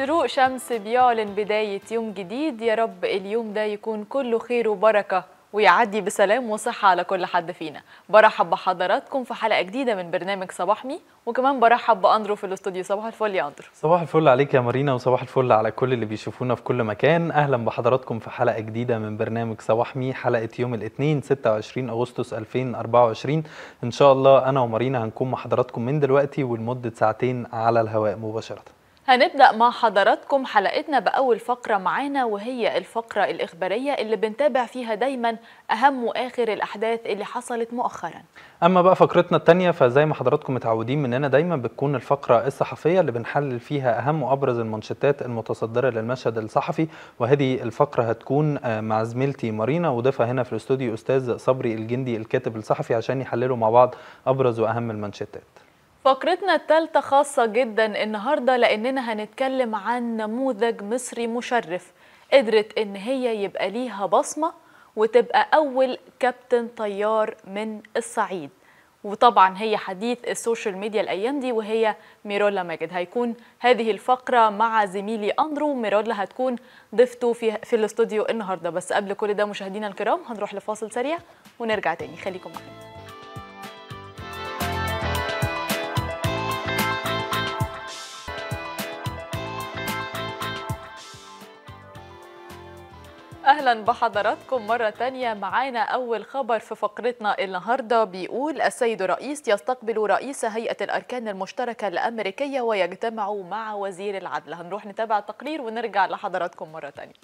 شروق شمس بيعلن بداية يوم جديد يا رب اليوم ده يكون كله خير وبركة ويعدي بسلام وصحة على كل حد فينا برحب بحضراتكم في حلقة جديدة من برنامج صباح مي وكمان برحب بأندرو في الاستوديو صباح الفل يا أندرو صباح الفل عليك يا مارينا وصباح الفل على كل اللي بيشوفونا في كل مكان اهلا بحضراتكم في حلقه جديده من برنامج صباح مي حلقه يوم الاثنين 26 اغسطس 2024 ان شاء الله انا ومارينا هنكون مع حضراتكم من دلوقتي ولمده ساعتين على الهواء مباشره هنبدأ مع حضراتكم حلقتنا بأول فقرة معانا وهي الفقرة الإخبارية اللي بنتابع فيها دايما أهم وآخر الأحداث اللي حصلت مؤخرا اما بقى فقرتنا الثانيه فزي ما حضراتكم متعودين مننا دايما بتكون الفقره الصحفيه اللي بنحلل فيها اهم وابرز المانشيتات المتصدره للمشهد الصحفي وهذه الفقره هتكون آه، مع زميلتي مارينا وضيفها هنا في الاستوديو استاذ صبري الجندي الكاتب الصحفي عشان يحللوا مع بعض ابرز واهم المانشيتات فقرتنا الثالثة خاصة جدا النهاردة لأننا هنتكلم عن نموذج مصري مشرف قدرت إن هي يبقى ليها بصمة وتبقى أول كابتن طيار من الصعيد وطبعا هي حديث السوشيال ميديا الأيام دي وهي ميرولا ماجد هيكون هذه الفقرة مع زميلي أندرو ميرولا هتكون ضيفته في, في الاستوديو النهاردة بس قبل كل ده مشاهدينا الكرام هنروح لفاصل سريع ونرجع تاني خليكم معانا اهلا بحضراتكم مره تانية معانا اول خبر في فقرتنا النهارده بيقول السيد الرئيس يستقبل رئيس هيئه الاركان المشتركه الامريكيه ويجتمع مع وزير العدل هنروح نتابع التقرير ونرجع لحضراتكم مره تانية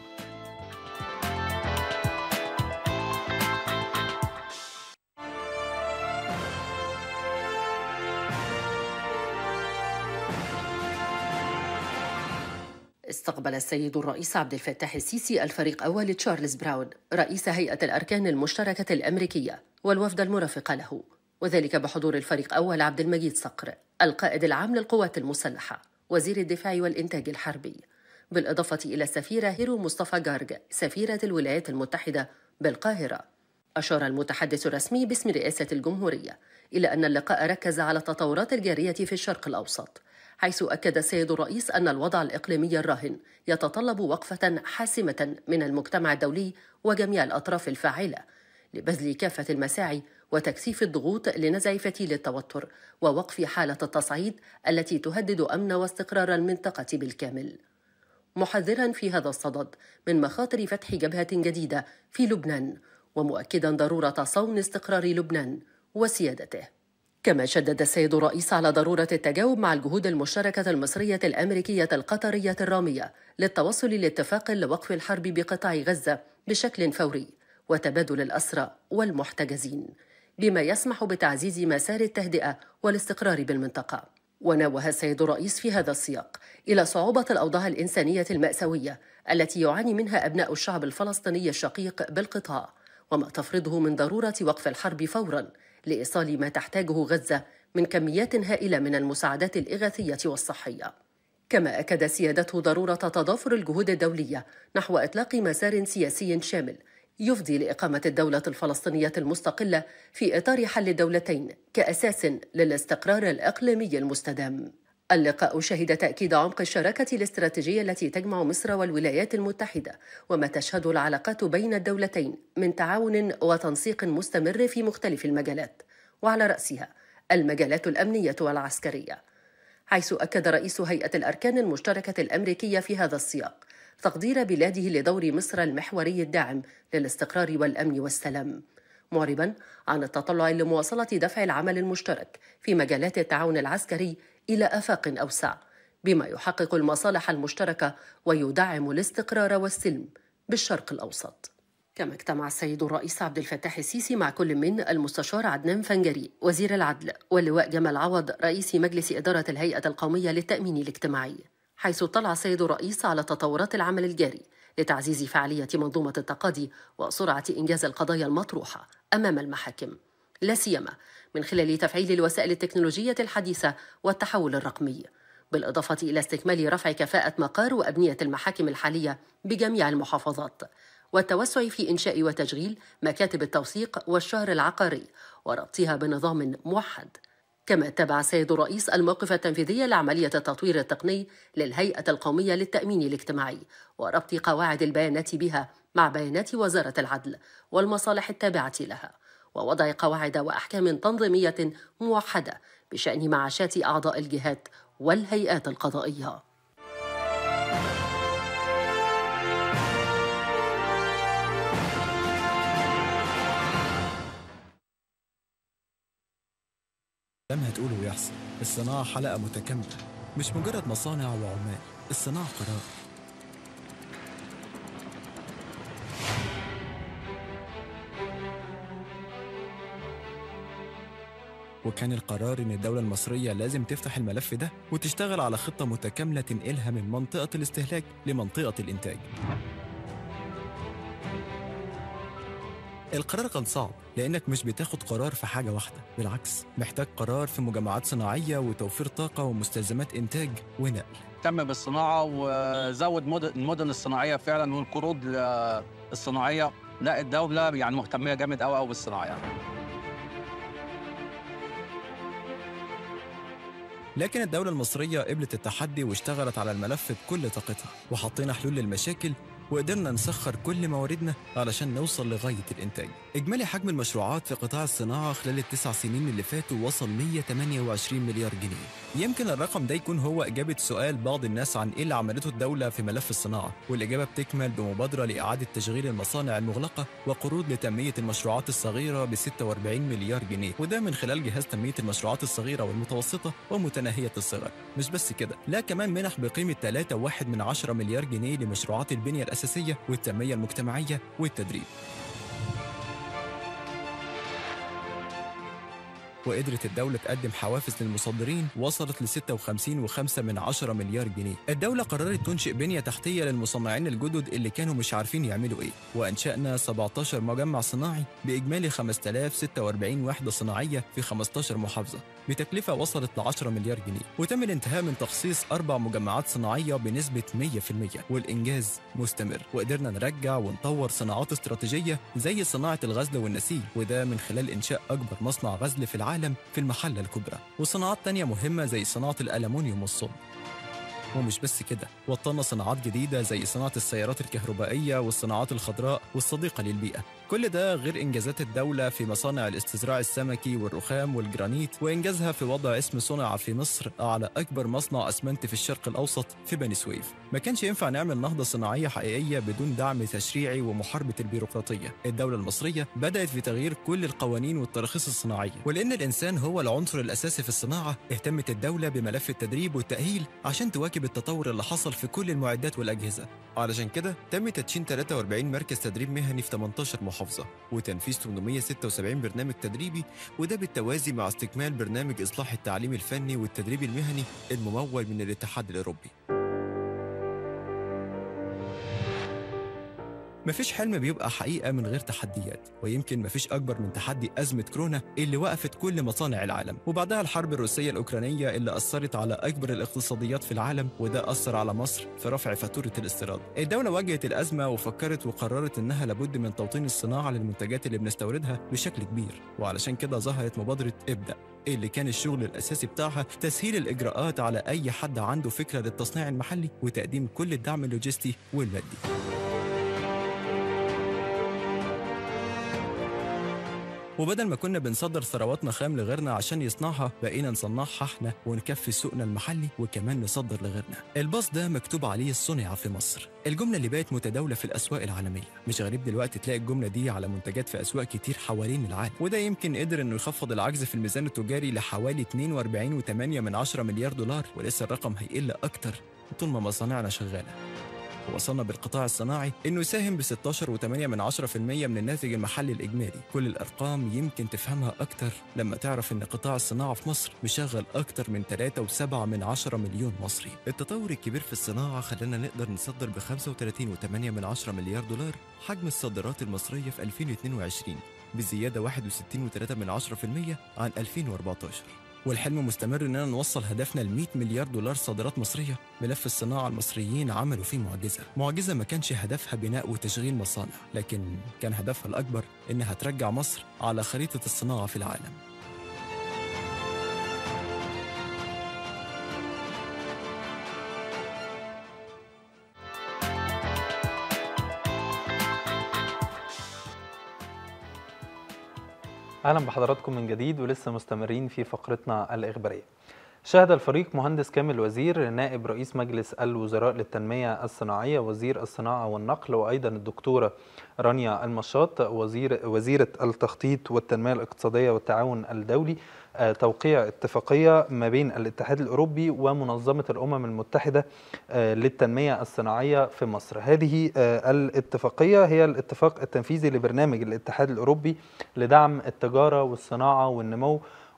استقبل السيد الرئيس عبد الفتاح السيسي الفريق أول تشارلز براون رئيس هيئة الأركان المشتركة الأمريكية والوفد المرافق له وذلك بحضور الفريق أول عبد المجيد صقر القائد العام للقوات المسلحة وزير الدفاع والإنتاج الحربي بالإضافة إلى السفيرة هيرو مصطفى جارج سفيرة الولايات المتحدة بالقاهرة أشار المتحدث الرسمي باسم رئاسة الجمهورية إلى أن اللقاء ركز على التطورات الجارية في الشرق الأوسط حيث أكد السيد الرئيس أن الوضع الإقليمي الراهن يتطلب وقفة حاسمة من المجتمع الدولي وجميع الأطراف الفاعلة لبذل كافة المساعي وتكثيف الضغوط لنزع فتيل التوتر ووقف حالة التصعيد التي تهدد أمن واستقرار المنطقة بالكامل. محذرا في هذا الصدد من مخاطر فتح جبهة جديدة في لبنان ومؤكدا ضرورة صون استقرار لبنان وسيادته. كما شدد السيد الرئيس على ضرورة التجاوب مع الجهود المشتركة المصرية الأمريكية القطرية الرامية للتوصل لاتفاق لوقف الحرب بقطاع غزة بشكل فوري وتبادل الأسرى والمحتجزين بما يسمح بتعزيز مسار التهدئة والاستقرار بالمنطقة ونوه السيد الرئيس في هذا السياق إلى صعوبة الأوضاع الإنسانية المأساوية التي يعاني منها أبناء الشعب الفلسطيني الشقيق بالقطاع وما تفرضه من ضرورة وقف الحرب فوراً لإيصال ما تحتاجه غزة من كميات هائلة من المساعدات الإغاثية والصحية. كما أكد سيادته ضرورة تضافر الجهود الدولية نحو إطلاق مسار سياسي شامل يفضي لإقامة الدولة الفلسطينية المستقلة في إطار حل الدولتين كأساس للاستقرار الإقليمي المستدام. اللقاء شهد تأكيد عمق الشراكة الاستراتيجية التي تجمع مصر والولايات المتحدة وما تشهد العلاقات بين الدولتين من تعاون وتنسيق مستمر في مختلف المجالات وعلى رأسها المجالات الأمنية والعسكرية حيث أكد رئيس هيئة الأركان المشتركة الأمريكية في هذا السياق تقدير بلاده لدور مصر المحوري الداعم للاستقرار والأمن والسلام معربا عن التطلع لمواصلة دفع العمل المشترك في مجالات التعاون العسكري إلى آفاق أوسع بما يحقق المصالح المشتركة ويدعم الاستقرار والسلم بالشرق الأوسط كما اجتمع السيد الرئيس عبد الفتاح السيسي مع كل من المستشار عدنان فنجري وزير العدل واللواء جمال عوض رئيس مجلس إدارة الهيئة القومية للتأمين الاجتماعي حيث اطلع السيد الرئيس على تطورات العمل الجاري لتعزيز فعالية منظومة التقاضي وسرعة إنجاز القضايا المطروحة أمام المحاكم لا سيما من خلال تفعيل الوسائل التكنولوجية الحديثة والتحول الرقمي بالإضافة إلى استكمال رفع كفاءة مقار وأبنية المحاكم الحالية بجميع المحافظات والتوسع في إنشاء وتشغيل مكاتب التوثيق والشهر العقاري وربطها بنظام موحد كما اتبع السيد الرئيس الموقف التنفيذي لعملية التطوير التقني للهيئة القومية للتأمين الاجتماعي وربط قواعد البيانات بها مع بيانات وزارة العدل والمصالح التابعة لها ووضع قواعد وأحكام تنظيمية موحدة بشأن معاشات أعضاء الجهات والهيئات القضائية لما هتقوله ويحصل الصناعة حلقة متكاملة مش مجرد مصانع وعمال الصناعة قرار وكان القرار إن الدولة المصرية لازم تفتح الملف ده وتشتغل على خطة متكاملة تنقلها من منطقة الاستهلاك لمنطقة الإنتاج القرار كان صعب لأنك مش بتاخد قرار في حاجة واحدة بالعكس محتاج قرار في مجمعات صناعية وتوفير طاقة ومستلزمات إنتاج ونقل اهتم بالصناعه وزود مدن المدن الصناعيه فعلا والقروض الصناعيه لا الدوله يعني مهتميه جامد قوي قوي بالصناعه يعني. لكن الدولة المصرية قبلت التحدي واشتغلت على الملف بكل طاقتها وحطينا حلول للمشاكل وقدرنا نسخر كل مواردنا علشان نوصل لغاية الإنتاج إجمالي حجم المشروعات في قطاع الصناعة خلال التسع سنين اللي فاتوا وصل 128 مليار جنيه يمكن الرقم ده يكون هو إجابة سؤال بعض الناس عن إيه اللي عملته الدولة في ملف الصناعة والإجابة بتكمل بمبادرة لإعادة تشغيل المصانع المغلقة وقروض لتنمية المشروعات الصغيرة ب 46 مليار جنيه وده من خلال جهاز تنمية المشروعات الصغيرة والمتوسطة ومتناهية الصغر مش بس كده لا كمان منح بقيمة 3.1 من 10 مليار جنيه لمشروعات البنية الأساسية والتنمية المجتمعية والتدريب وقدرت الدولة تقدم حوافز للمصدرين وصلت ل 56.5 من 10 مليار جنيه. الدولة قررت تنشئ بنية تحتية للمصنعين الجدد اللي كانوا مش عارفين يعملوا ايه، وأنشأنا 17 مجمع صناعي بإجمالي 5046 وحدة صناعية في 15 محافظة بتكلفة وصلت ل 10 مليار جنيه، وتم الانتهاء من تخصيص أربع مجمعات صناعية بنسبة 100% والإنجاز مستمر، وقدرنا نرجع ونطور صناعات استراتيجية زي صناعة الغزل والنسيج، وده من خلال إنشاء أكبر مصنع غزل في العالم العالم في المحلة الكبرى وصناعات تانية مهمة زي صناعة الألمنيوم والصلب ومش بس كده وطلنا صناعات جديدة زي صناعة السيارات الكهربائية والصناعات الخضراء والصديقة للبيئة كل ده غير إنجازات الدولة في مصانع الاستزراع السمكي والرخام والجرانيت وإنجازها في وضع اسم صنع في مصر على أكبر مصنع أسمنت في الشرق الأوسط في بني سويف ما كانش ينفع نعمل نهضة صناعية حقيقية بدون دعم تشريعي ومحاربة البيروقراطية الدولة المصرية بدأت في تغيير كل القوانين والتراخيص الصناعية ولأن الإنسان هو العنصر الأساسي في الصناعة اهتمت الدولة بملف التدريب والتأهيل عشان تواكب التطور اللي حصل في كل المعدات والأجهزة علشان كده تم تدشين 43 مركز تدريب مهني في 18 محافظة وتنفيذ 876 برنامج تدريبي وده بالتوازي مع استكمال برنامج إصلاح التعليم الفني والتدريب المهني الممول من الاتحاد الأوروبي مفيش حلم بيبقى حقيقة من غير تحديات ويمكن مفيش أكبر من تحدي أزمة كورونا اللي وقفت كل مصانع العالم وبعدها الحرب الروسية الأوكرانية اللي أثرت على أكبر الاقتصاديات في العالم وده أثر على مصر في رفع فاتورة الاستيراد الدولة واجهت الأزمة وفكرت وقررت إنها لابد من توطين الصناعة للمنتجات اللي بنستوردها بشكل كبير وعلشان كده ظهرت مبادرة ابدأ اللي كان الشغل الأساسي بتاعها تسهيل الإجراءات على أي حد عنده فكرة للتصنيع المحلي وتقديم كل الدعم اللوجستي والمادي وبدل ما كنا بنصدر ثرواتنا خام لغيرنا عشان يصنعها بقينا نصنعها احنا ونكفي سوقنا المحلي وكمان نصدر لغيرنا الباص ده مكتوب عليه صنع في مصر الجملة اللي بقت متداولة في الأسواق العالمية مش غريب دلوقتي تلاقي الجملة دي على منتجات في أسواق كتير حوالين العالم وده يمكن قدر إنه يخفض العجز في الميزان التجاري لحوالي 42.8 من 10 مليار دولار ولسه الرقم هيقل أكتر طول ما مصانعنا شغالة وصلنا بالقطاع الصناعي انه يساهم ب 16.8 من 10% من الناتج المحلي الاجمالي كل الارقام يمكن تفهمها اكتر لما تعرف ان قطاع الصناعه في مصر مشغل اكتر من 3.7 من 10 مليون مصري التطور الكبير في الصناعه خلانا نقدر نصدر ب 35.8 من 10 مليار دولار حجم الصادرات المصريه في 2022 بزياده 61.3 من 10% عن 2014 والحلم مستمر اننا نوصل هدفنا ل 100 مليار دولار صادرات مصريه ملف الصناعه المصريين عملوا فيه معجزه معجزه ما كانش هدفها بناء وتشغيل مصانع لكن كان هدفها الاكبر انها ترجع مصر على خريطه الصناعه في العالم اهلا بحضراتكم من جديد ولسه مستمرين في فقرتنا الاخباريه. شهد الفريق مهندس كامل وزير نائب رئيس مجلس الوزراء للتنميه الصناعيه وزير الصناعه والنقل وايضا الدكتوره رانيا المشاط وزير وزيره التخطيط والتنميه الاقتصاديه والتعاون الدولي توقيع اتفاقيه ما بين الاتحاد الاوروبي ومنظمه الامم المتحده للتنميه الصناعيه في مصر. هذه الاتفاقيه هي الاتفاق التنفيذي لبرنامج الاتحاد الاوروبي لدعم التجاره والصناعه والنمو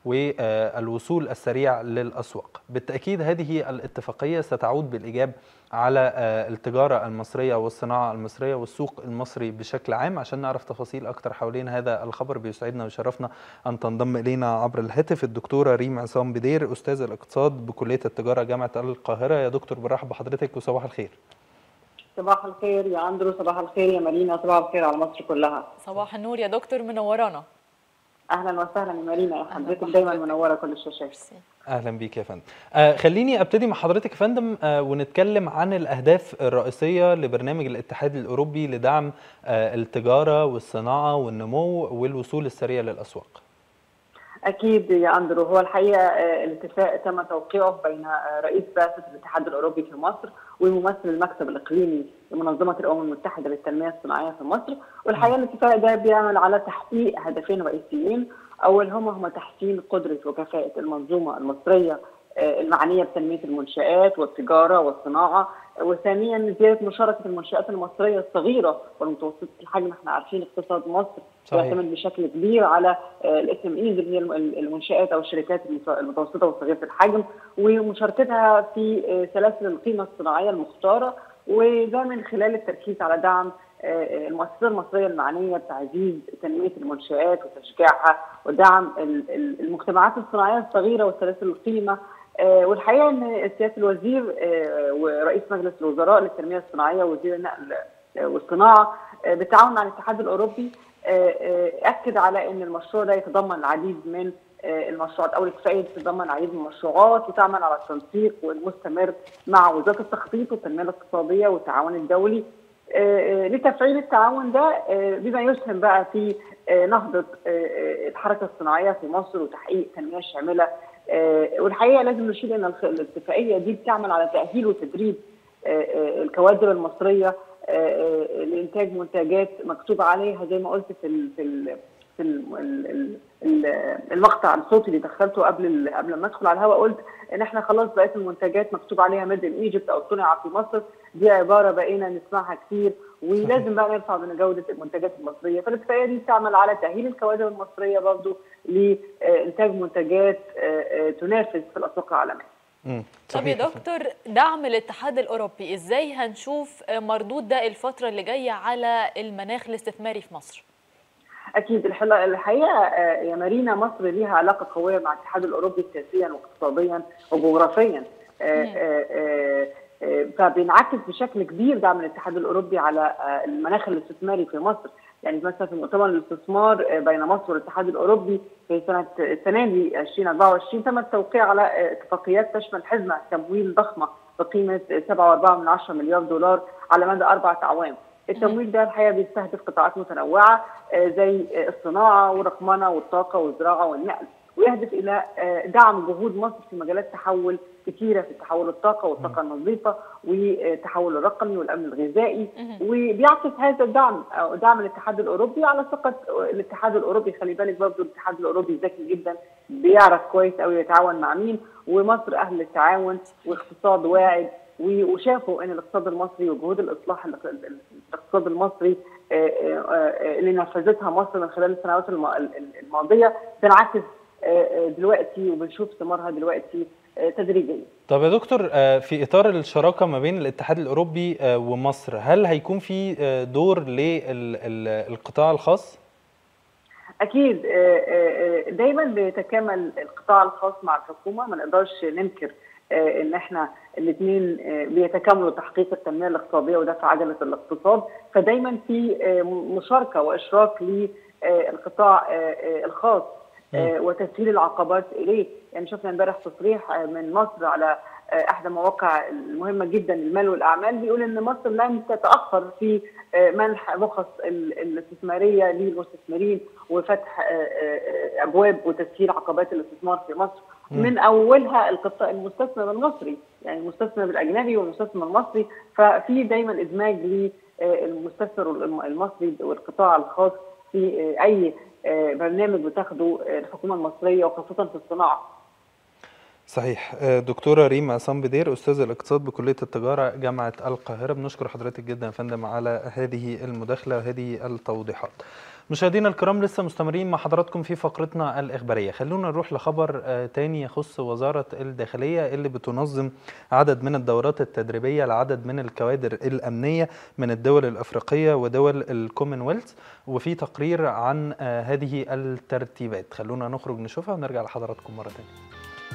والوصول السريع للاسواق. بالتاكيد هذه الاتفاقيه ستعود بالايجاب على التجاره المصريه والصناعه المصريه والسوق المصري بشكل عام عشان نعرف تفاصيل اكتر حوالين هذا الخبر بيسعدنا ويشرفنا ان تنضم الينا عبر الهاتف الدكتوره ريم عصام بدير استاذ الاقتصاد بكليه التجاره جامعه القاهره يا دكتور برحب بحضرتك وصباح الخير. صباح الخير يا اندرو صباح الخير يا مارينا صباح الخير على مصر كلها. صباح النور يا دكتور منورانا. اهلا وسهلا يا مارينا حضرتك دايما منوره كل الشاشات اهلا بيك يا فندم آه خليني ابتدي مع حضرتك يا فندم آه ونتكلم عن الاهداف الرئيسيه لبرنامج الاتحاد الاوروبي لدعم آه التجاره والصناعه والنمو والوصول السريع للاسواق اكيد يا اندرو هو الحقيقه الاتفاق تم توقيعه بين رئيس بعثه الاتحاد الاوروبي في مصر وممثل المكتب الاقليمي لمنظمه الامم المتحده للتنميه الصناعيه في مصر والحقيقه الاتفاق ده بيعمل على تحقيق هدفين رئيسيين اولهما هما تحسين قدره وكفاءه المنظومه المصريه المعنيه بتنميه المنشات والتجاره والصناعه وثانيا زياده مشاركه المنشات المصريه الصغيره والمتوسطه الحجم احنا عارفين اقتصاد مصر يعتمد بشكل كبير على الاس ام ايز اللي هي المنشات او الشركات المتوسطه وصغيره الحجم ومشاركتها في سلاسل القيمه الصناعيه المختاره وده من خلال التركيز على دعم المؤسسات المصريه المعنيه بتعزيز تنميه المنشات وتشجيعها ودعم المجتمعات الصناعيه الصغيره وسلاسل القيمه والحقيقه ان سياده الوزير ورئيس مجلس الوزراء للتنميه الصناعيه ووزير النقل والصناعه بالتعاون مع الاتحاد الاوروبي اكد على ان المشروع ده يتضمن العديد من المشروعات او الاتفاقيه تتضمن العديد من المشروعات وتعمل على التنسيق والمستمر مع وزاره التخطيط والتنميه الاقتصاديه والتعاون الدولي لتفعيل التعاون ده بما يسهم بقى في نهضه الحركه الصناعيه في مصر وتحقيق تنميه شامله والحقيقه لازم نشير ان الاتفاقيه دي بتعمل على تاهيل وتدريب الكوادر المصريه لانتاج منتجات مكتوب عليها زي ما قلت في ال في ال في ال المقطع الصوتي اللي دخلته قبل قبل ما ادخل على الهواء قلت ان احنا خلاص بقت المنتجات مكتوب عليها ميد ان ايجيبت او صنع في مصر دي عباره بقينا نسمعها كتير ولازم بقى نرفع من جوده المنتجات المصريه فالاتفاقيه دي بتعمل على تاهيل الكوادر المصريه برضو لانتاج منتجات تنافس في الاسواق العالميه طب يا دكتور دعم الاتحاد الاوروبي ازاي هنشوف مردود ده الفتره اللي جايه على المناخ الاستثماري في مصر اكيد الحقيقه يا مارينا مصر ليها علاقه قويه مع الاتحاد الاوروبي سياسيا واقتصاديا وجغرافيا فبينعكس بشكل كبير دعم الاتحاد الاوروبي على المناخ الاستثماري في مصر يعني مثلا في مؤتمر الاستثمار بين مصر والاتحاد الاوروبي في سنه السنه دي 2024 تم التوقيع على اتفاقيات تشمل حزمه تمويل ضخمه بقيمه 7.4 مليار دولار على مدى اربعه اعوام. التمويل ده الحقيقه بيستهدف قطاعات متنوعه زي الصناعه والرقمنه والطاقه والزراعه والنقل ويهدف الى دعم جهود مصر في مجالات تحول كثيره في تحول الطاقه والطاقه النظيفه والتحول الرقمي والامن الغذائي وبيعكس هذا الدعم او دعم الاتحاد الاوروبي على ثقه الاتحاد الاوروبي خلي بالك برضه الاتحاد الاوروبي ذكي جدا بيعرف كويس قوي يتعاون مع مين ومصر اهل التعاون واقتصاد واعد وشافوا ان الاقتصاد المصري وجهود الاصلاح الاقتصاد المصري اللي نفذتها مصر من خلال السنوات الماضيه تنعكس دلوقتي وبنشوف ثمارها دلوقتي تدريجيا. طب يا دكتور في اطار الشراكه ما بين الاتحاد الاوروبي ومصر هل هيكون في دور للقطاع الخاص؟ اكيد دايما بيتكامل القطاع الخاص مع الحكومه ما نقدرش ننكر ان احنا الاثنين بيتكاملوا تحقيق التنميه الاقتصاديه ودفع عجله الاقتصاد فدايما في مشاركه واشراك للقطاع الخاص آه، وتسهيل العقبات اليه يعني شفنا امبارح تصريح آه، من مصر على آه، احدى مواقع المهمه جدا المال والاعمال بيقول ان مصر لن تتاخر في آه، منح رخص ال- الاستثماريه للمستثمرين وفتح آه، آه، ابواب وتسهيل عقبات الاستثمار في مصر من اولها القطاع المستثمر المصري يعني المستثمر الاجنبي والمستثمر المصري ففي دايما ادماج للمستثمر المصري والقطاع الخاص في آه، اي آه، برنامج بتاخده آه، الحكومه المصريه وخاصه في الصناعه صحيح آه، دكتورة ريم عصام بدير أستاذ الاقتصاد بكلية التجارة جامعة القاهرة بنشكر حضرتك جدا يا فندم على هذه المداخلة وهذه التوضيحات مشاهدينا الكرام لسه مستمرين مع حضراتكم في فقرتنا الإخبارية خلونا نروح لخبر آه، تاني يخص وزارة الداخلية اللي بتنظم عدد من الدورات التدريبية لعدد من الكوادر الأمنية من الدول الأفريقية ودول الكومنولث وفي تقرير عن آه، هذه الترتيبات خلونا نخرج نشوفها ونرجع لحضراتكم مرة تانية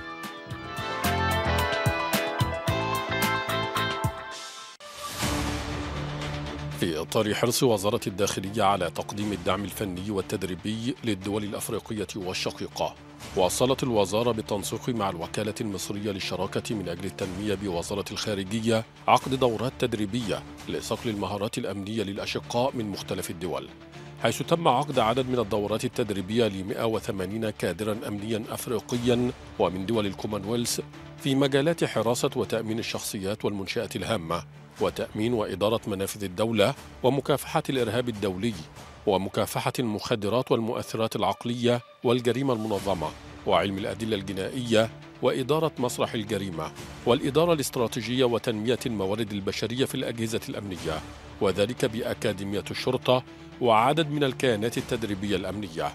في إطار حرص وزارة الداخلية على تقديم الدعم الفني والتدريبي للدول الأفريقية والشقيقة واصلت الوزارة بالتنسيق مع الوكالة المصرية للشراكة من أجل التنمية بوزارة الخارجية عقد دورات تدريبية لصقل المهارات الأمنية للأشقاء من مختلف الدول حيث تم عقد عدد من الدورات التدريبية ل 180 كادرا أمنيا أفريقيا ومن دول الكومنولث في مجالات حراسة وتأمين الشخصيات والمنشآت الهامة وتأمين وإدارة منافذ الدولة ومكافحة الإرهاب الدولي ومكافحة المخدرات والمؤثرات العقلية والجريمة المنظمة وعلم الأدلة الجنائية وإدارة مسرح الجريمة والإدارة الاستراتيجية وتنمية الموارد البشرية في الأجهزة الأمنية وذلك بأكاديمية الشرطة وعدد من الكيانات التدريبية الأمنية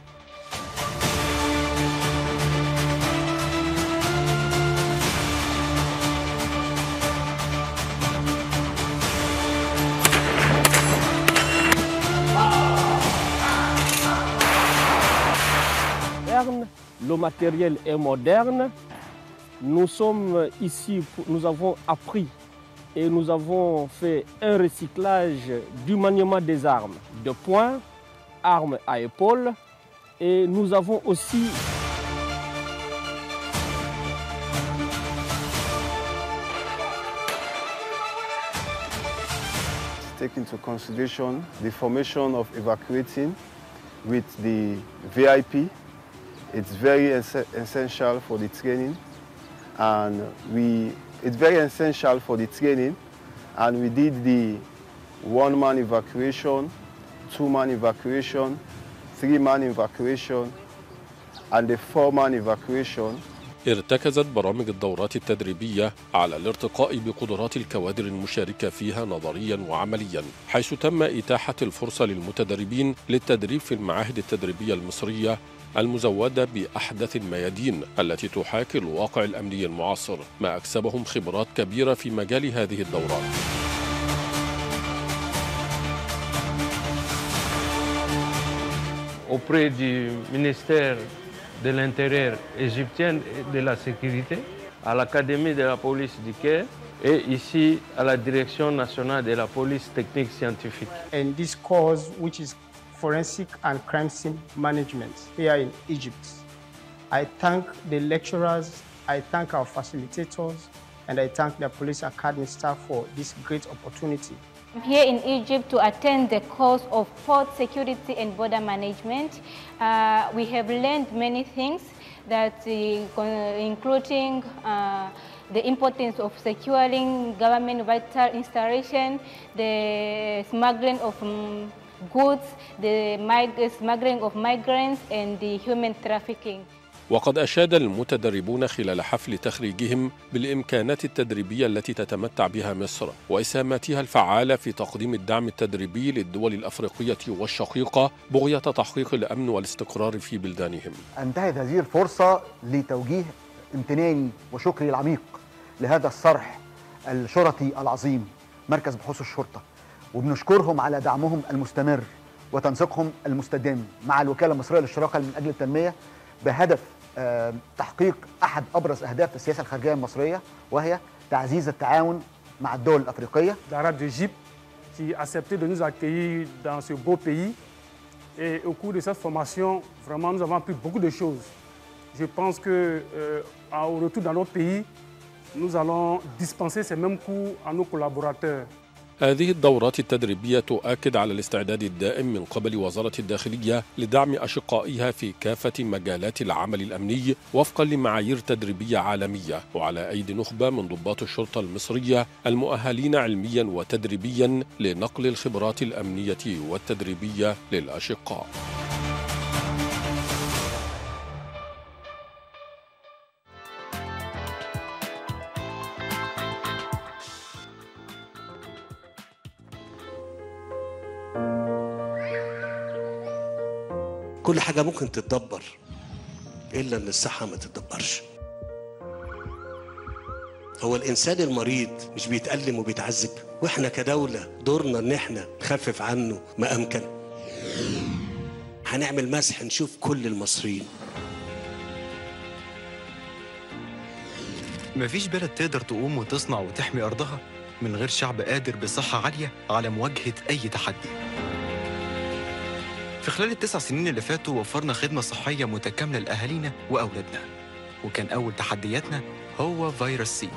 moderne, le matériel est moderne. Nous sommes ici, pour- nous avons appris et nous avons fait un recyclage du maniement des armes de poing, armes à épaule et nous avons aussi take into consideration the formation of evacuating with the VIP. It's very es- essential for the training and we it's very essential for the training and we did the one man evacuation, two man evacuation, three man evacuation and the four man evacuation ارتكزت برامج الدورات التدريبية على الارتقاء بقدرات الكوادر المشاركة فيها نظريا وعمليا حيث تم إتاحة الفرصة للمتدربين للتدريب في المعاهد التدريبية المصرية المزودة بأحدث الميادين التي تحاكي الواقع الأمني المعاصر ما أكسبهم خبرات كبيرة في مجال هذه الدورات auprès du ministère de l'Intérieur égyptien et de la Sécurité, à l'Académie de la police du Caire et ici à la Direction nationale de la police technique scientifique. and this course, which is Forensic and Crime Scene Management here in Egypt. I thank the lecturers, I thank our facilitators, and I thank the Police Academy staff for this great opportunity. I'm here in Egypt to attend the course of port security and border management. Uh, we have learned many things that uh, con- including uh, the importance of securing government vital installation, the smuggling of um, goods, the mig- smuggling of migrants, and the human trafficking. وقد أشاد المتدربون خلال حفل تخريجهم بالإمكانات التدريبية التي تتمتع بها مصر وإسهاماتها الفعالة في تقديم الدعم التدريبي للدول الأفريقية والشقيقة بغية تحقيق الأمن والاستقرار في بلدانهم انتهت هذه الفرصة لتوجيه امتناني وشكري العميق لهذا الصرح الشرطي العظيم مركز بحوث الشرطة وبنشكرهم على دعمهم المستمر وتنسيقهم المستدام مع الوكالة المصرية للشراكة من أجل التنمية بهدف آه، تحقيق أحد أبرز أهداف السياسة الخارجية المصرية وهي تعزيز التعاون مع الدول الأفريقية d'Arabe d'Égypte qui a accepté de nous accueillir dans ce beau pays Et au cours de cette formation, vraiment, nous avons appris beaucoup de choses. Je pense que euh, au retour dans notre pays, nous allons dispenser ces mêmes cours à nos collaborateurs. هذه الدورات التدريبية تؤكد على الاستعداد الدائم من قبل وزارة الداخلية لدعم أشقائها في كافة مجالات العمل الأمني وفقا لمعايير تدريبية عالمية وعلى أيدي نخبة من ضباط الشرطة المصرية المؤهلين علميا وتدريبيا لنقل الخبرات الأمنية والتدريبية للأشقاء. كل حاجة ممكن تتدبر إلا إن الصحة ما تتدبرش هو الإنسان المريض مش بيتألم وبيتعذب وإحنا كدولة دورنا إن إحنا نخفف عنه ما أمكن هنعمل مسح نشوف كل المصريين مفيش بلد تقدر تقوم وتصنع وتحمي أرضها من غير شعب قادر بصحة عالية على مواجهة أي تحدي في خلال التسع سنين اللي فاتوا وفرنا خدمة صحية متكاملة لأهالينا وأولادنا وكان أول تحدياتنا هو فيروس سي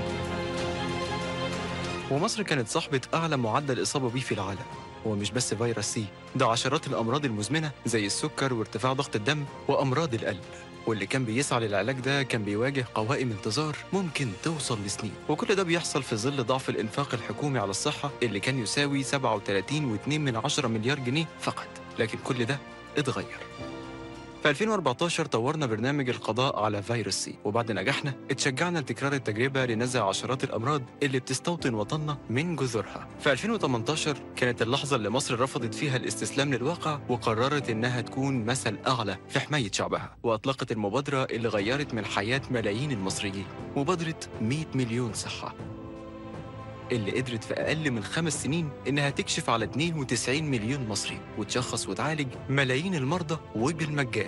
ومصر كانت صاحبة أعلى معدل إصابة بيه في العالم هو مش بس فيروس سي ده عشرات الأمراض المزمنة زي السكر وارتفاع ضغط الدم وأمراض القلب واللي كان بيسعى للعلاج ده كان بيواجه قوائم انتظار ممكن توصل لسنين وكل ده بيحصل في ظل ضعف الإنفاق الحكومي على الصحة اللي كان يساوي 37.2 من عشرة مليار جنيه فقط لكن كل ده اتغير في 2014 طورنا برنامج القضاء على فيروس سي وبعد نجاحنا اتشجعنا لتكرار التجربة لنزع عشرات الأمراض اللي بتستوطن وطننا من جذورها في 2018 كانت اللحظة اللي مصر رفضت فيها الاستسلام للواقع وقررت إنها تكون مثل أعلى في حماية شعبها وأطلقت المبادرة اللي غيرت من حياة ملايين المصريين مبادرة 100 مليون صحة اللي قدرت في أقل من خمس سنين إنها تكشف على 92 مليون مصري وتشخص وتعالج ملايين المرضى وبالمجان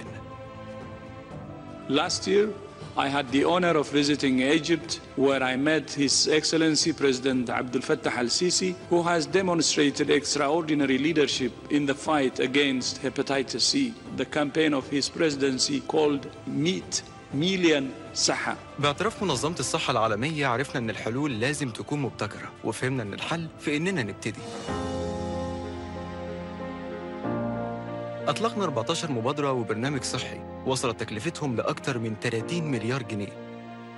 Last year, I had the honor of visiting Egypt, where I met His Excellency President Abdel Fattah al Sisi, who has demonstrated extraordinary leadership in the fight against hepatitis C. The campaign of his presidency called Meet Million Saha. باعتراف منظمة الصحة العالمية عرفنا إن الحلول لازم تكون مبتكرة وفهمنا إن الحل في إننا نبتدي أطلقنا 14 مبادرة وبرنامج صحي وصلت تكلفتهم لأكثر من 30 مليار جنيه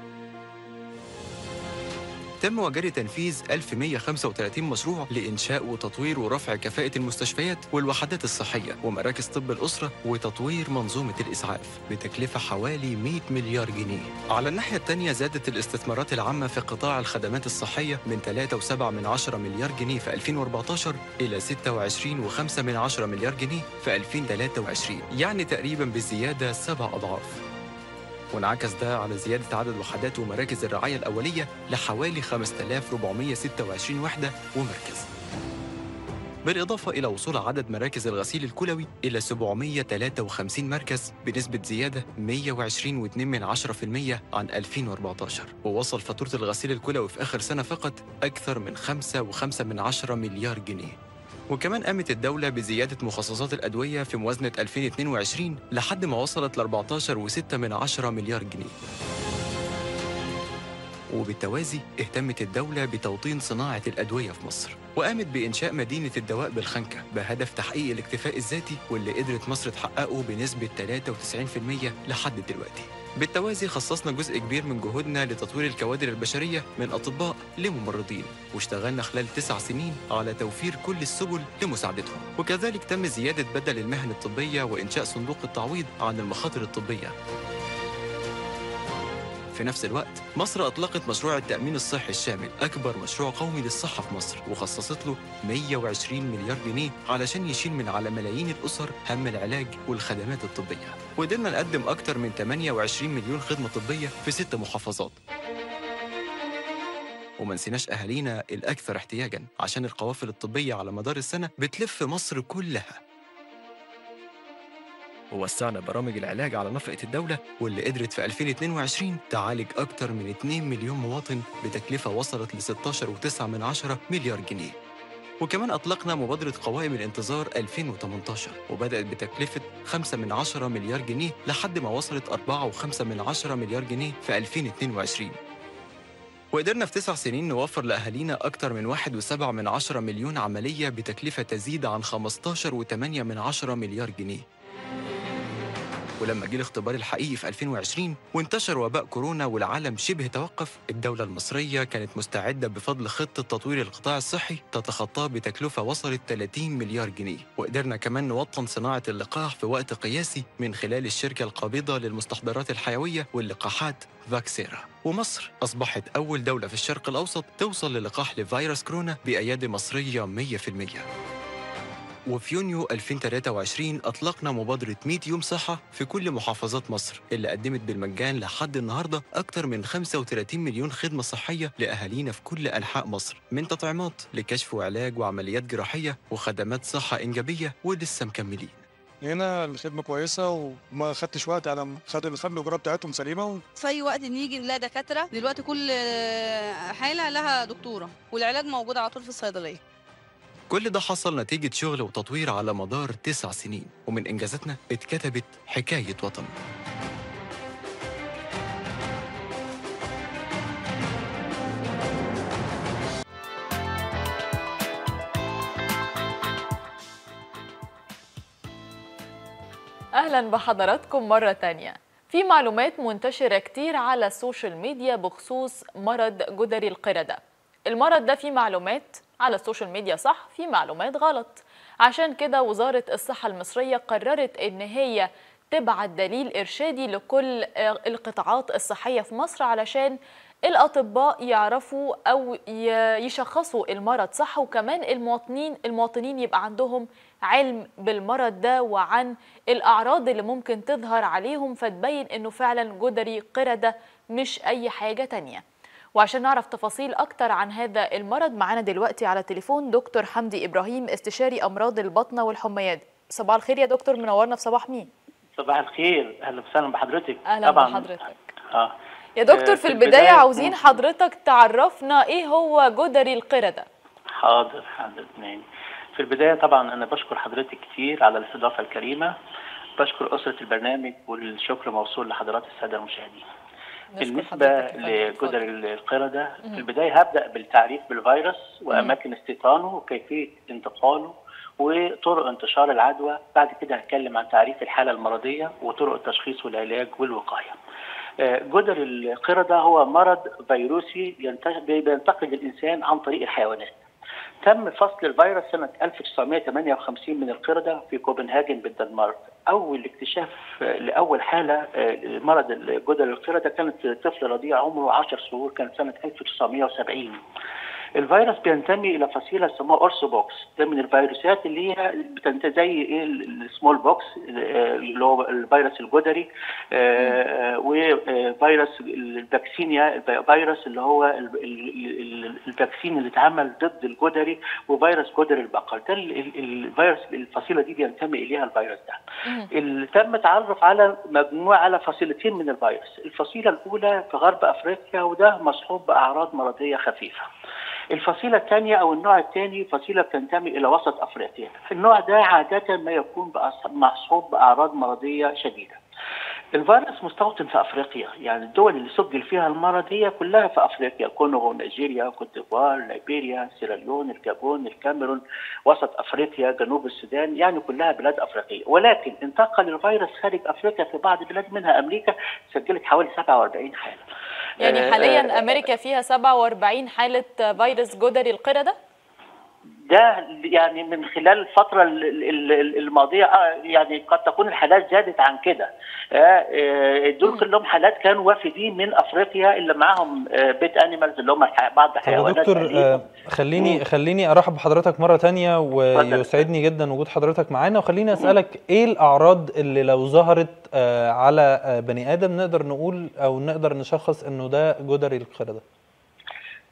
تم وجري تنفيذ 1135 مشروع لإنشاء وتطوير ورفع كفاءة المستشفيات والوحدات الصحية ومراكز طب الأسرة وتطوير منظومة الإسعاف بتكلفة حوالي 100 مليار جنيه على الناحية الثانية زادت الاستثمارات العامة في قطاع الخدمات الصحية من 3.7 من عشرة مليار جنيه في 2014 إلى 26.5 من عشرة مليار جنيه في 2023 يعني تقريبا بزيادة سبع أضعاف وانعكس ده على زيادة عدد وحدات ومراكز الرعاية الأولية لحوالي 5426 وحدة ومركز بالإضافة إلى وصول عدد مراكز الغسيل الكلوي إلى 753 مركز بنسبة زيادة 120.2% عن 2014 ووصل فاتورة الغسيل الكلوي في آخر سنة فقط أكثر من 5.5 مليار جنيه وكمان قامت الدولة بزيادة مخصصات الأدوية في موازنة 2022 لحد ما وصلت ل 14.6 من عشرة مليار جنيه وبالتوازي اهتمت الدولة بتوطين صناعة الأدوية في مصر وقامت بإنشاء مدينة الدواء بالخنكة بهدف تحقيق الاكتفاء الذاتي واللي قدرت مصر تحققه بنسبة 93% لحد دلوقتي بالتوازي خصصنا جزء كبير من جهودنا لتطوير الكوادر البشرية من أطباء لممرضين واشتغلنا خلال تسع سنين على توفير كل السبل لمساعدتهم وكذلك تم زيادة بدل المهن الطبية وإنشاء صندوق التعويض عن المخاطر الطبية في نفس الوقت مصر أطلقت مشروع التأمين الصحي الشامل أكبر مشروع قومي للصحة في مصر وخصصت له 120 مليار جنيه علشان يشيل من على ملايين الأسر هم العلاج والخدمات الطبية وقدرنا نقدم أكثر من 28 مليون خدمة طبية في ست محافظات وما نسيناش أهالينا الأكثر احتياجاً عشان القوافل الطبية على مدار السنة بتلف مصر كلها ووسعنا برامج العلاج على نفقة الدولة واللي قدرت في 2022 تعالج أكثر من 2 مليون مواطن بتكلفة وصلت ل 16.9 من عشرة مليار جنيه وكمان أطلقنا مبادرة قوائم الانتظار 2018 وبدأت بتكلفة 5 من 10 مليار جنيه لحد ما وصلت 4.5 من 10 مليار جنيه في 2022 وقدرنا في تسع سنين نوفر لأهالينا أكتر من 1.7 من 10 مليون عملية بتكلفة تزيد عن 15.8 من 10 مليار جنيه ولما جه الاختبار الحقيقي في 2020 وانتشر وباء كورونا والعالم شبه توقف الدولة المصرية كانت مستعدة بفضل خطة تطوير القطاع الصحي تتخطاه بتكلفة وصلت 30 مليار جنيه وقدرنا كمان نوطن صناعة اللقاح في وقت قياسي من خلال الشركة القابضة للمستحضرات الحيوية واللقاحات فاكسيرا ومصر أصبحت أول دولة في الشرق الأوسط توصل للقاح لفيروس كورونا بأيادي مصرية 100% وفي يونيو 2023 أطلقنا مبادرة 100 يوم صحة في كل محافظات مصر اللي قدمت بالمجان لحد النهاردة أكتر من 35 مليون خدمة صحية لأهالينا في كل أنحاء مصر من تطعيمات لكشف وعلاج وعمليات جراحية وخدمات صحة إنجابية ولسه مكملين هنا الخدمه كويسه وما خدتش وقت على ما خد الخدمه الاجراء بتاعتهم سليمه و... في اي وقت نيجي نلاقي دكاتره دلوقتي كل حاله لها دكتوره والعلاج موجود على طول في الصيدليه كل ده حصل نتيجة شغل وتطوير على مدار تسع سنين ومن إنجازاتنا اتكتبت حكاية وطن أهلا بحضراتكم مرة تانية في معلومات منتشرة كتير على السوشيال ميديا بخصوص مرض جدري القردة المرض ده فيه معلومات على السوشيال ميديا صح في معلومات غلط عشان كده وزارة الصحة المصرية قررت إن هي تبعت دليل إرشادي لكل القطاعات الصحية في مصر علشان الأطباء يعرفوا أو يشخصوا المرض صح وكمان المواطنين المواطنين يبقى عندهم علم بالمرض ده وعن الأعراض اللي ممكن تظهر عليهم فتبين إنه فعلا جدري قردة مش أي حاجة تانية وعشان نعرف تفاصيل أكتر عن هذا المرض معانا دلوقتي على التليفون دكتور حمدي إبراهيم استشاري أمراض البطنة والحميات صباح الخير يا دكتور منورنا في صباح مين صباح الخير أهلا وسهلا بحضرتك أهلا طبعا بحضرتك آه. يا دكتور في البداية عاوزين حضرتك تعرفنا إيه هو جدري القردة حاضر حاضر يعني في البداية طبعا أنا بشكر حضرتك كتير على الاستضافة الكريمة بشكر أسرة البرنامج والشكر موصول لحضرات السادة المشاهدين بالنسبة لجدر القردة في البداية هبدأ بالتعريف بالفيروس وأماكن استيطانه وكيفية انتقاله وطرق انتشار العدوى بعد كده هتكلم عن تعريف الحالة المرضية وطرق التشخيص والعلاج والوقاية جدر القردة هو مرض فيروسي بينتقل الإنسان عن طريق الحيوانات تم فصل الفيروس سنة 1958 من القردة في كوبنهاجن بالدنمارك أول اكتشاف لأول حالة مرض جدر القردة كانت طفل رضيع عمره 10 شهور كانت سنة 1970 الفيروس بينتمي الى فصيله اسمها اورثوبوكس ده من الفيروسات اللي هي بتنتمي زي ايه السمول بوكس اللي هو الفيروس الجدري وفيروس الفاكسينيا فيروس اللي هو الفاكسين اللي اتعمل ضد الجدري وفيروس جدر البقر ده الفيروس الفصيله دي بينتمي اليها الفيروس ده اللي تم التعرف على مجموعه على فصيلتين من الفيروس الفصيله الاولى في غرب افريقيا وده مصحوب باعراض مرضيه خفيفه الفصيلة الثانية أو النوع الثاني فصيلة بتنتمي إلى وسط أفريقيا النوع ده عادة ما يكون مصحوب بأعراض مرضية شديدة الفيروس مستوطن في افريقيا يعني الدول اللي سجل فيها المرض هي كلها في افريقيا كونغو نيجيريا كوت ديفوار ليبيريا سيراليون الجابون الكاميرون وسط افريقيا جنوب السودان يعني كلها بلاد افريقيه ولكن انتقل الفيروس خارج افريقيا في بعض البلاد منها امريكا سجلت حوالي 47 حاله يعني حاليا امريكا فيها 47 حاله فيروس جدري القرده ده يعني من خلال الفترة الماضية يعني قد تكون الحالات زادت عن كده دول كلهم حالات كانوا وافدين من افريقيا اللي معاهم بيت انيمالز اللي هم بعض الحيوانات طب يا دكتور خليني خليني ارحب بحضرتك مرة تانية ويسعدني جدا وجود حضرتك معانا وخليني اسالك ايه الاعراض اللي لو ظهرت على بني ادم نقدر نقول او نقدر نشخص انه ده جدري القردة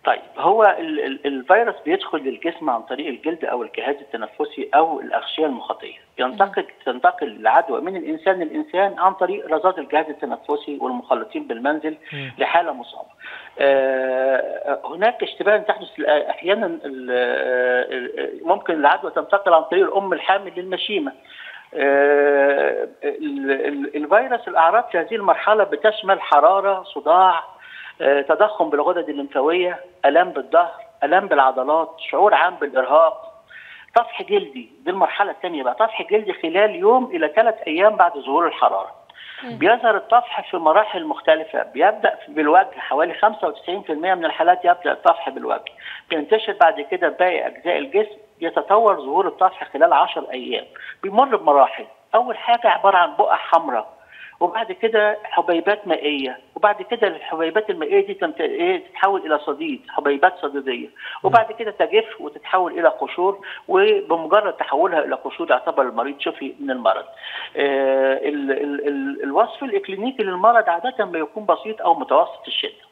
طيب هو ال ال الفيروس بيدخل للجسم عن طريق الجلد او الجهاز التنفسي او الاغشيه المخاطيه ينتقل تنتقل العدوى من الانسان للانسان عن طريق رذاذ الجهاز التنفسي والمخلطين بالمنزل لحاله مصابه آه هناك اشتباه تحدث احيانا ممكن العدوى تنتقل عن طريق الام الحامل للمشيمه آه الفيروس الاعراض في هذه المرحله بتشمل حراره صداع تضخم بالغدد الليمفاويه الام بالظهر الام بالعضلات شعور عام بالارهاق طفح جلدي دي المرحله الثانيه بقى طفح جلدي خلال يوم الى ثلاث ايام بعد ظهور الحراره بيظهر الطفح في مراحل مختلفة بيبدأ بالوجه حوالي 95% من الحالات يبدأ الطفح بالوجه بينتشر بعد كده باقي أجزاء الجسم يتطور ظهور الطفح خلال 10 أيام بيمر بمراحل أول حاجة عبارة عن بقع حمراء وبعد كده حبيبات مائيه وبعد كده الحبيبات المائيه دي تمت... ايه تتحول الى صديد حبيبات صديديه وبعد كده تجف وتتحول الى قشور وبمجرد تحولها الى قشور يعتبر المريض شفي من المرض آه ال... ال... ال... الوصف الاكلينيكي للمرض عاده بيكون بسيط او متوسط الشده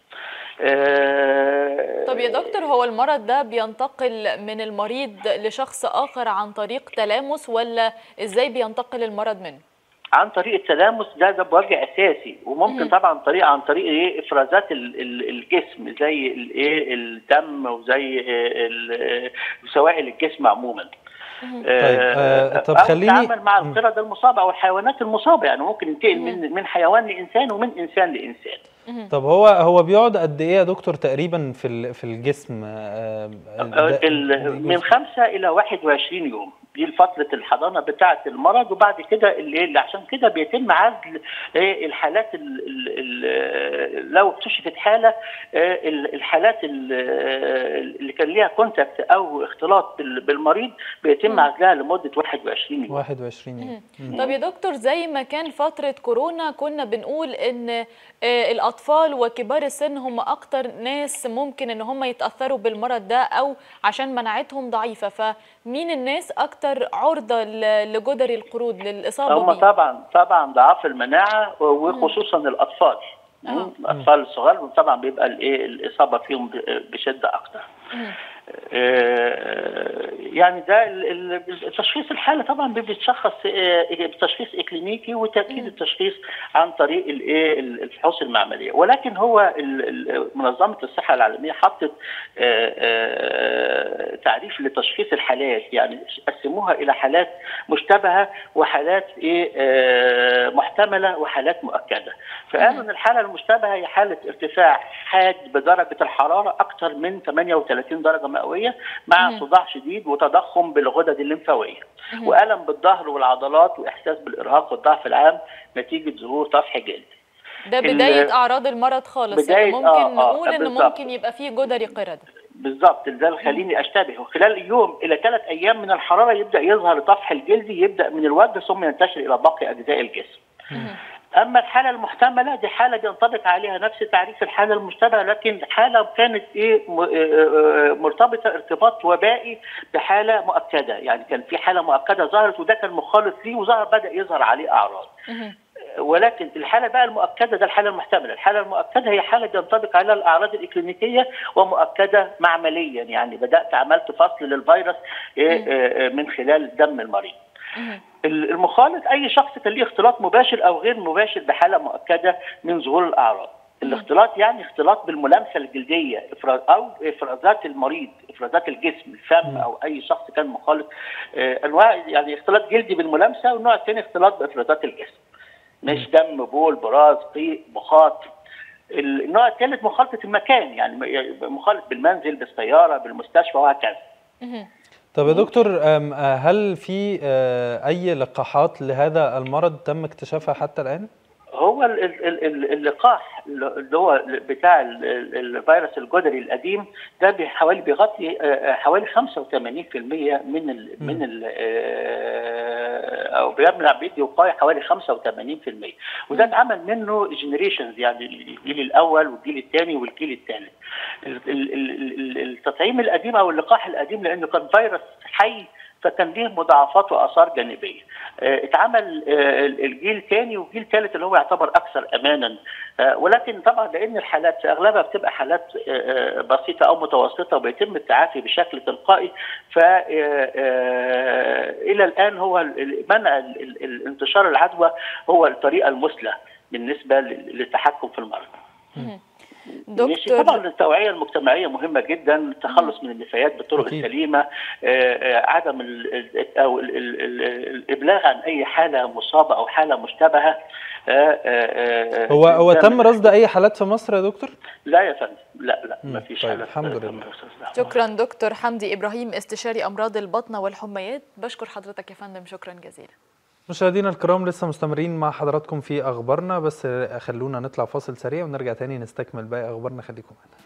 طب يا دكتور هو المرض ده بينتقل من المريض لشخص اخر عن طريق تلامس ولا ازاي بينتقل المرض منه عن طريق التلامس ده ده بوجه اساسي وممكن مم. طبعا طريق عن طريق ايه افرازات ال- ال- الجسم زي الايه الدم وزي ال- سوائل الجسم عموما طيب آه طب أو خليني التعامل مع القردة المصابة أو الحيوانات المصابة يعني ممكن ينتقل من من حيوان لإنسان ومن إنسان لإنسان طب هو هو بيقعد قد ايه يا دكتور تقريبا في ال- في الجسم آه، ده- ال- من خمسة إلى 21 يوم دي فترة الحضانة بتاعة المرض وبعد كده اللي اللي عشان كده بيتم عزل إيه الحالات ال ال لو اكتشفت حالة إيه ال- الحالات ال- اللي كان ليها كونتاكت أو اختلاط بال- بالمريض بيتم عزلها لمدة 21 يوم 21 يوم طب يا دكتور زي ما كان فترة كورونا كنا بنقول ان آه، الاطفال وكبار السن هم اكتر ناس ممكن ان هم يتاثروا بالمرض ده او عشان مناعتهم ضعيفه فمين الناس اكتر عرضه ل- لجدري القرود للاصابه هم بيه طبعا طبعا ضعاف المناعة وخصوصا الأطفال مم. الأطفال الصغار طبعا بيبقى الإيه الإصابة فيهم ب- بشدة أكتر آه، يعني ده ال- ال- تشخيص الحاله طبعا بيتشخص آه، بتشخيص اكلينيكي وتاكيد التشخيص عن طريق الايه الفحوص المعمليه ولكن هو ال- ال- منظمه الصحه العالميه حطت آه، آه، تعريف لتشخيص الحالات يعني قسموها الى حالات مشتبهه وحالات ايه آه، محتمله وحالات مؤكده فقالوا ان الحاله المشتبهه هي حاله ارتفاع حاد بدرجه الحراره اكثر من 38 درجه مئويه مع مم. صداع شديد وتضخم بالغدد الليمفاويه مم. والم بالظهر والعضلات واحساس بالارهاق والضعف العام نتيجه ظهور طفح جلد ده ال- بدايه اعراض المرض خالص يعني بداية- ممكن آه، آه، نقول ان بالظبط. ممكن يبقى فيه جدري قرده بالظبط ده اللي خليني اشتبه وخلال يوم الى ثلاث ايام من الحراره يبدا يظهر طفح الجلدي يبدا من الوجه ثم ينتشر الى باقي اجزاء الجسم اما الحاله المحتمله دي حاله بينطبق عليها نفس تعريف الحاله المشتبهه لكن حاله كانت ايه م- آه، آه، مرتبطه ارتباط وبائي بحاله مؤكده يعني كان في حاله مؤكده ظهرت وده كان مخالط ليه وظهر بدا يظهر عليه اعراض ولكن الحاله بقى المؤكده ده الحاله المحتمله، الحاله المؤكده هي حاله بينطبق عليها الاعراض الاكلينيكيه ومؤكده معمليا يعني بدات عملت فصل للفيروس إيه، آه، آه، من خلال دم المريض. ال- المخالط اي شخص كان ليه اختلاط مباشر او غير مباشر بحاله مؤكده من ظهور الاعراض. الاختلاط يعني اختلاط بالملامسه الجلديه افراز او افرازات المريض افرازات الجسم الفم او اي شخص كان مخالط آه، انواع يعني اختلاط جلدي بالملامسه والنوع الثاني اختلاط بافرازات الجسم. مش دم بول براز قيء مخاط النوع الثالث مخالطه المكان يعني مخالط بالمنزل بالسياره بالمستشفى وهكذا طب يا دكتور آم، آه، هل في آه، اي لقاحات لهذا المرض تم اكتشافها حتى الان؟ هو ال- ال- ال- ال- اللقاح اللي هو بتاع ال- ال- الفيروس الجدري القديم ده بحوالي بيغطي آه، حوالي 85% من ال من ال آه، او بيمنع بيدي وقايه حوالي 85% وده اتعمل منه جنريشنز يعني الجيل الاول والجيل الثاني والجيل الثالث ال- ال- ال- ال- التطعيم القديم او اللقاح القديم لانه كان فيروس حي فكان ليه مضاعفات واثار جانبيه. آه، اتعمل آه، الجيل ثاني وجيل ثالث اللي هو يعتبر اكثر امانا آه، ولكن طبعا لان الحالات في اغلبها بتبقى حالات آه، آه، بسيطه او متوسطه وبيتم التعافي بشكل تلقائي ف آه، آه، الى الان هو ال- منع ال- ال- الانتشار العدوى هو الطريقه المثلى بالنسبه لل- للتحكم في المرض. ماشي. دكتور طبعا التوعيه المجتمعيه مهمه جدا التخلص من النفايات بالطرق السليمه آه، آه، عدم ال- ال- او ال- ال- ال- الابلاغ عن اي حاله مصابه او حاله مشتبهه آه، آه، آه، هو هو ده تم من- رصد اي حالات في مصر يا دكتور لا يا فندم لا لا مم. ما فيش طيب، حالات الحمد تم لله. رصدها. شكرا دكتور حمدي ابراهيم استشاري امراض البطنه والحميات بشكر حضرتك يا فندم شكرا جزيلا مشاهدينا الكرام لسه مستمرين مع حضراتكم في اخبارنا بس خلونا نطلع فاصل سريع ونرجع تاني نستكمل باقي اخبارنا خليكم معانا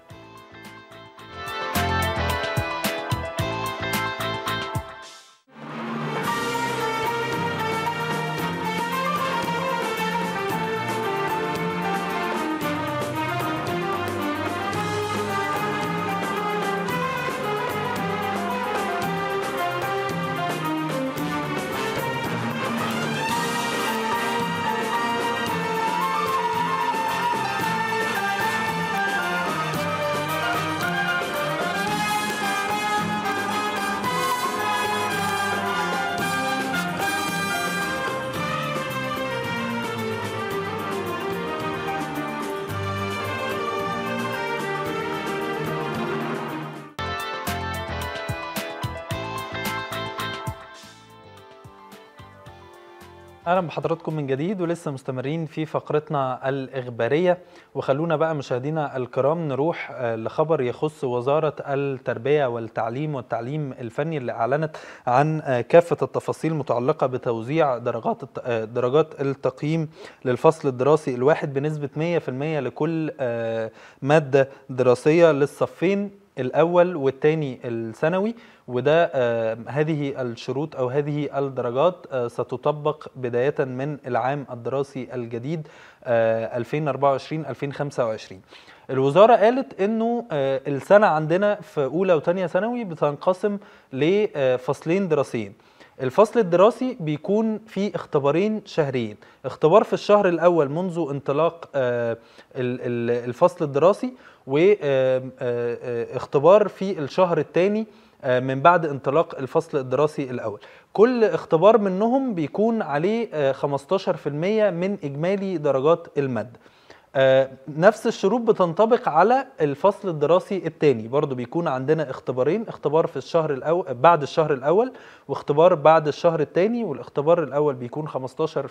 اهلا بحضراتكم من جديد ولسه مستمرين في فقرتنا الاخباريه وخلونا بقى مشاهدينا الكرام نروح آه، لخبر يخص وزاره التربيه والتعليم والتعليم الفني اللي اعلنت عن آه، كافه التفاصيل المتعلقه بتوزيع درجات الت- آه، درجات التقييم للفصل الدراسي الواحد بنسبه 100% لكل آه، ماده دراسيه للصفين الاول والثاني الثانوي وده آه، هذه الشروط او هذه الدرجات آه، ستطبق بدايه من العام الدراسي الجديد 2024 2025 الوزاره قالت انه آه، السنه عندنا في اولى وثانيه ثانوي بتنقسم لفصلين دراسيين الفصل الدراسي بيكون فيه اختبارين شهريين اختبار في الشهر الاول منذ انطلاق آه، ال- ال- الفصل الدراسي واختبار في الشهر الثاني من بعد انطلاق الفصل الدراسي الاول كل اختبار منهم بيكون عليه آه، 15% من اجمالي درجات الماده آه، نفس الشروط بتنطبق على الفصل الدراسي الثاني برضو بيكون عندنا اختبارين اختبار في الشهر الأول بعد الشهر الأول واختبار بعد الشهر الثاني والاختبار الأول بيكون 15%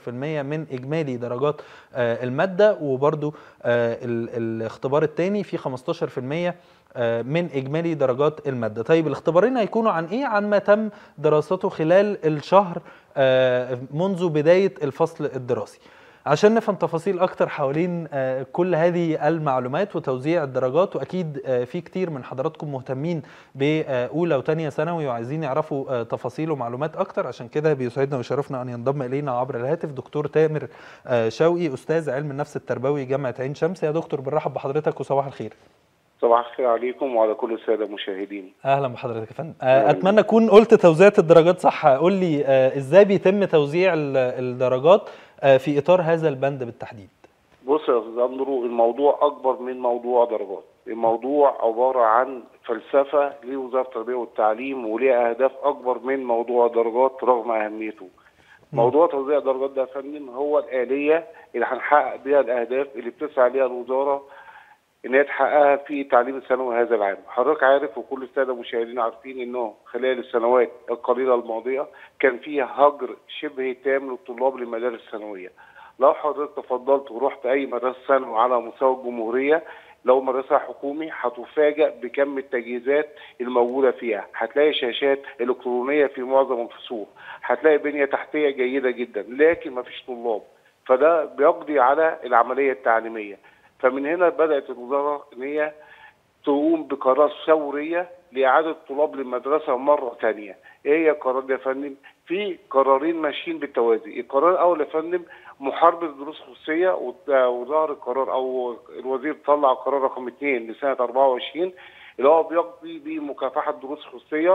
من إجمالي درجات آه، المادة وبرضو آه، ال- الاختبار الثاني فيه 15% آه، من إجمالي درجات المادة طيب الاختبارين هيكونوا عن إيه؟ عن ما تم دراسته خلال الشهر آه، منذ بداية الفصل الدراسي عشان نفهم تفاصيل اكتر حوالين آه، كل هذه المعلومات وتوزيع الدرجات واكيد آه، في كتير من حضراتكم مهتمين باولى وثانيه ثانوي وعايزين يعرفوا آه، تفاصيل ومعلومات اكتر عشان كده بيسعدنا ويشرفنا ان ينضم الينا عبر الهاتف دكتور تامر آه، شوقي استاذ علم النفس التربوي جامعه عين شمس يا دكتور بنرحب بحضرتك وصباح الخير صباح الخير عليكم وعلى كل الساده المشاهدين اهلا بحضرتك يا فندم آه، اتمنى اكون قلت توزيعة الدرجات صح قول لي آه، ازاي بيتم توزيع ال- الدرجات آه، في اطار هذا البند بالتحديد بص يا استاذ اندرو الموضوع اكبر من موضوع درجات الموضوع عباره عن فلسفه لوزاره التربيه والتعليم وليه اهداف اكبر من موضوع درجات رغم اهميته موضوع توزيع الدرجات ده يا فندم هو الاليه اللي هنحقق بيها الاهداف اللي بتسعى ليها الوزاره ان هي تحققها في التعليم الثانوي هذا العام حضرتك عارف وكل الساده المشاهدين عارفين انه خلال السنوات القليله الماضيه كان فيه هجر شبه تام للطلاب للمدارس الثانويه لو حضرتك تفضلت ورحت اي مدرسه ثانوي على مستوى الجمهوريه لو مدرسه حكومي هتفاجئ بكم التجهيزات الموجوده فيها هتلاقي شاشات الكترونيه في معظم الفصول هتلاقي بنيه تحتيه جيده جدا لكن مفيش طلاب فده بيقضي على العمليه التعليميه فمن هنا بدات الوزاره ان هي تقوم بقرار ثوريه لاعاده الطلاب للمدرسه مره ثانيه. ايه هي القرار ده يا فندم؟ في قرارين ماشيين بالتوازي، القرار الاول يا فندم محاربه الدروس الخصوصيه وت- وظهر القرار او الوزير طلع قرار رقم اثنين لسنه 24 اللي هو بيقضي بمكافحه الدروس الخصوصيه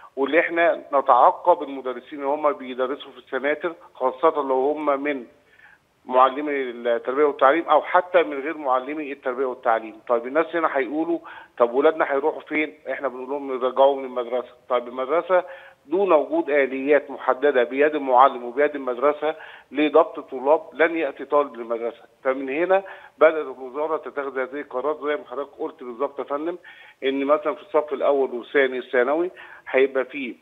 واللي احنا نتعقب المدرسين اللي هم بيدرسوا في السناتر خاصه لو هم من معلمي التربيه والتعليم او حتى من غير معلمي التربيه والتعليم طيب الناس هنا هيقولوا طب ولادنا هيروحوا فين احنا بنقول لهم يرجعوا من المدرسه طيب المدرسه دون وجود اليات محدده بيد المعلم وبيد المدرسه لضبط الطلاب لن ياتي طالب للمدرسه فمن هنا بدات الوزاره تتخذ هذه القرارات زي ما حضرتك قلت بالظبط يا فندم ان مثلا في الصف الاول والثاني الثانوي هيبقى فيه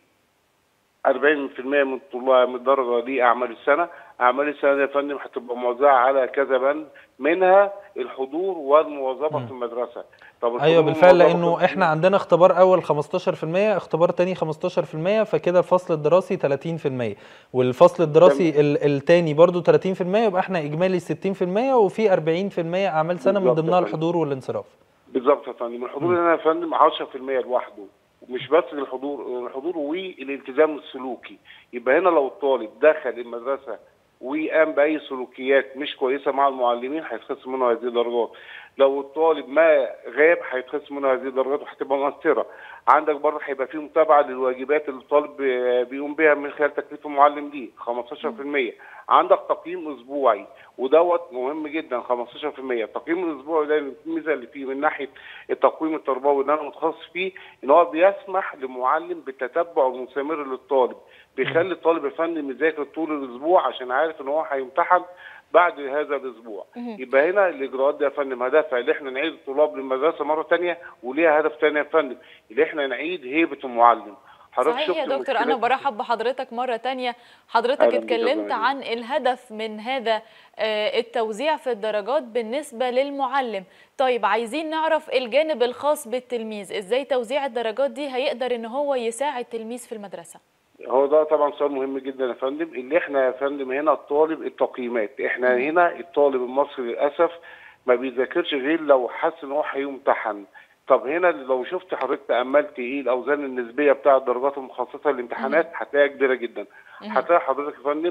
40% من الطلاب من الدرجه دي اعمال السنه اعمال السنه دي يا فندم هتبقى موزعه على كذا بند منها الحضور والمواظبه في المدرسه طب ايوه الحضور بالفعل والمواظبة لانه في- احنا عندنا اختبار اول 15% اختبار تاني 15% فكده الفصل الدراسي 30% والفصل الدراسي ال- التاني برضو 30% يبقى احنا اجمالي 60% وفي 40% اعمال سنه من بالظبط ضمنها يا فندم. الحضور والانصراف بالظبط يا فندم الحضور هنا يا فندم 10% لوحده مش بس الحضور الحضور والالتزام السلوكي يبقى هنا لو الطالب دخل المدرسه وقام باي سلوكيات مش كويسه مع المعلمين هيتخصم منه هذه الدرجات لو الطالب ما غاب هيتخصم منه هذه الدرجات وهتبقى مؤثره عندك برضه هيبقى في متابعه للواجبات اللي الطالب بي- بيقوم بها من خلال تكليف المعلم دي 15% عندك تقييم اسبوعي ودوت مهم جدا 15% التقييم الاسبوعي ده الميزه اللي فيه من ناحيه التقويم التربوي اللي انا متخصص فيه ان هو بيسمح لمعلم بالتتبع المستمر للطالب بيخلي الطالب يا فندم يذاكر طول الاسبوع عشان عارف ان هو هيمتحن بعد هذا الاسبوع مهم. يبقى هنا الاجراءات دي يا فندم هدفها اللي احنا نعيد الطلاب للمدرسه مره ثانيه وليها هدف ثاني يا فندم اللي احنا نعيد هيبه المعلم حضرتك صحيح يا شفت دكتور انا مشكلة- برحب بحضرتك مره تانية حضرتك أهلاً بك، اتكلمت ربنا عن الهدف من هذا آه، التوزيع في الدرجات بالنسبه للمعلم طيب عايزين نعرف الجانب الخاص بالتلميذ ازاي توزيع الدرجات دي هيقدر ان هو يساعد تلميذ في المدرسه هو ده طبعا سؤال مهم جدا يا فندم اللي احنا يا فندم هنا الطالب التقييمات احنا هنا الطالب المصري للاسف ما بيذاكرش غير لو حس ان هو هيمتحن طب هنا لو شفت حضرتك تاملت ايه الاوزان النسبيه بتاع الدرجات المخصصه للامتحانات هتلاقيها كبيره جدا هتلاقي حضرتك يا فندم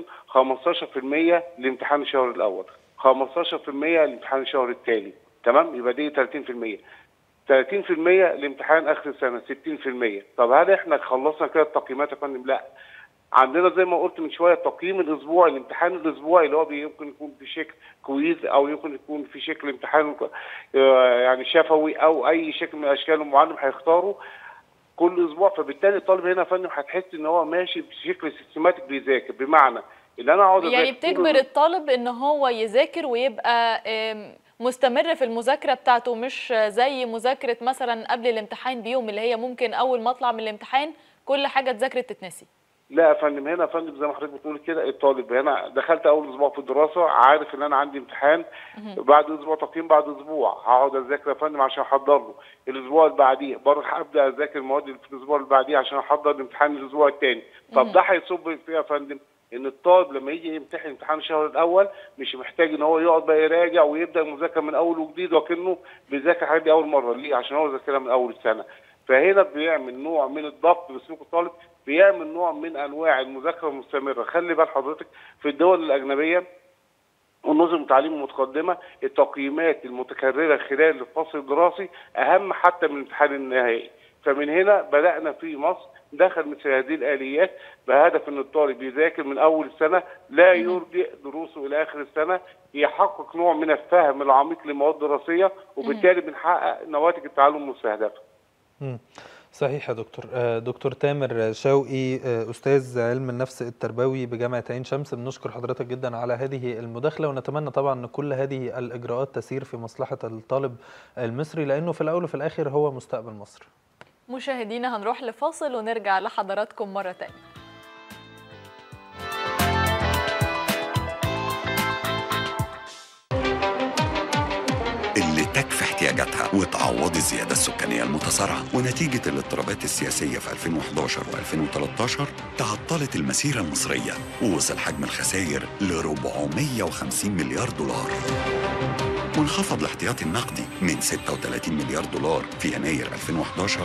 15% لامتحان الشهر الاول 15% لامتحان الشهر الثاني تمام يبقى دي 30% 30% لامتحان اخر السنه 60% طب هل احنا خلصنا كده التقييمات يا فندم لا عندنا زي ما قلت من شويه التقييم الاسبوعي الامتحان الاسبوعي اللي هو يمكن يكون في شكل كويز او يمكن يكون في شكل امتحان آه، يعني شفوي او اي شكل من اشكال المعلم هيختاره كل اسبوع فبالتالي الطالب هنا يا فندم هتحس ان هو ماشي بشكل سيستماتيك بيذاكر بمعنى ان انا اقعد يعني أذاكر طول بتجبر الأسبوع. الطالب ان هو يذاكر ويبقى آم، مستمر في المذاكره بتاعته مش زي مذاكره مثلا قبل الامتحان بيوم اللي هي ممكن اول ما اطلع من الامتحان كل حاجه اتذاكرت تتنسي لا يا فندم هنا يا فندم زي ما حضرتك بتقول كده الطالب هنا دخلت اول اسبوع في الدراسه عارف ان انا عندي امتحان بعد اسبوع تقييم بعد اسبوع هقعد اذاكر يا فندم عشان احضر له الاسبوع اللي بعديه برضه هبدا اذاكر المواد اللي في الاسبوع اللي بعديه عشان احضر الامتحان الاسبوع الثاني طب ده هيصب في إيه يا فندم ان الطالب لما يجي يمتحن امتحان الشهر الاول مش محتاج ان هو يقعد بقى يراجع ويبدا المذاكره من اول وجديد وكانه بيذاكر الحاجات دي اول مره ليه عشان هو ذاكرها من اول السنه فهنا بيعمل نوع من الضبط بسلوك الطالب بيعمل نوع من انواع المذاكره المستمره خلي بال حضرتك في الدول الاجنبيه والنظم التعليم المتقدمه التقييمات المتكرره خلال الفصل الدراسي اهم حتى من الامتحان النهائي فمن هنا بدانا في مصر دخل مثل هذه الاليات بهدف ان الطالب يذاكر من اول السنه لا يرجئ دروسه الى اخر السنه يحقق نوع من الفهم العميق للمواد الدراسيه وبالتالي بنحقق نواتج التعلم المستهدفه مم. صحيح يا دكتور آه، دكتور تامر شوقي آه، استاذ علم النفس التربوي بجامعه عين شمس بنشكر حضرتك جدا على هذه المداخله ونتمنى طبعا ان كل هذه الاجراءات تسير في مصلحه الطالب المصري لانه في الاول وفي الاخر هو مستقبل مصر مشاهدينا هنروح لفاصل ونرجع لحضراتكم مره تانية اللي تكفي احتياجاتها وتعوض الزيادة السكانية المتسارعة ونتيجة الاضطرابات السياسية في 2011 و2013 تعطلت المسيرة المصرية ووصل حجم الخسائر ل 450 مليار دولار وانخفض الاحتياطي النقدي من 36 مليار دولار في يناير 2011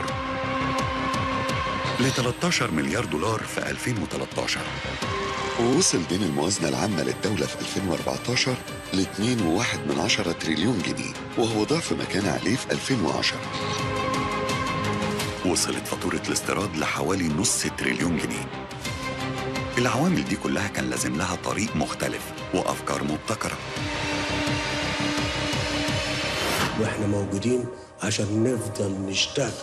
ل 13 مليار دولار في 2013 ووصل دين الموازنة العامة للدولة في 2014 ل 2.1 من عشرة تريليون جنيه وهو ضعف ما كان عليه في 2010 وصلت فاتورة الاستيراد لحوالي نص تريليون جنيه العوامل دي كلها كان لازم لها طريق مختلف وأفكار مبتكرة واحنا موجودين عشان نفضل نشتغل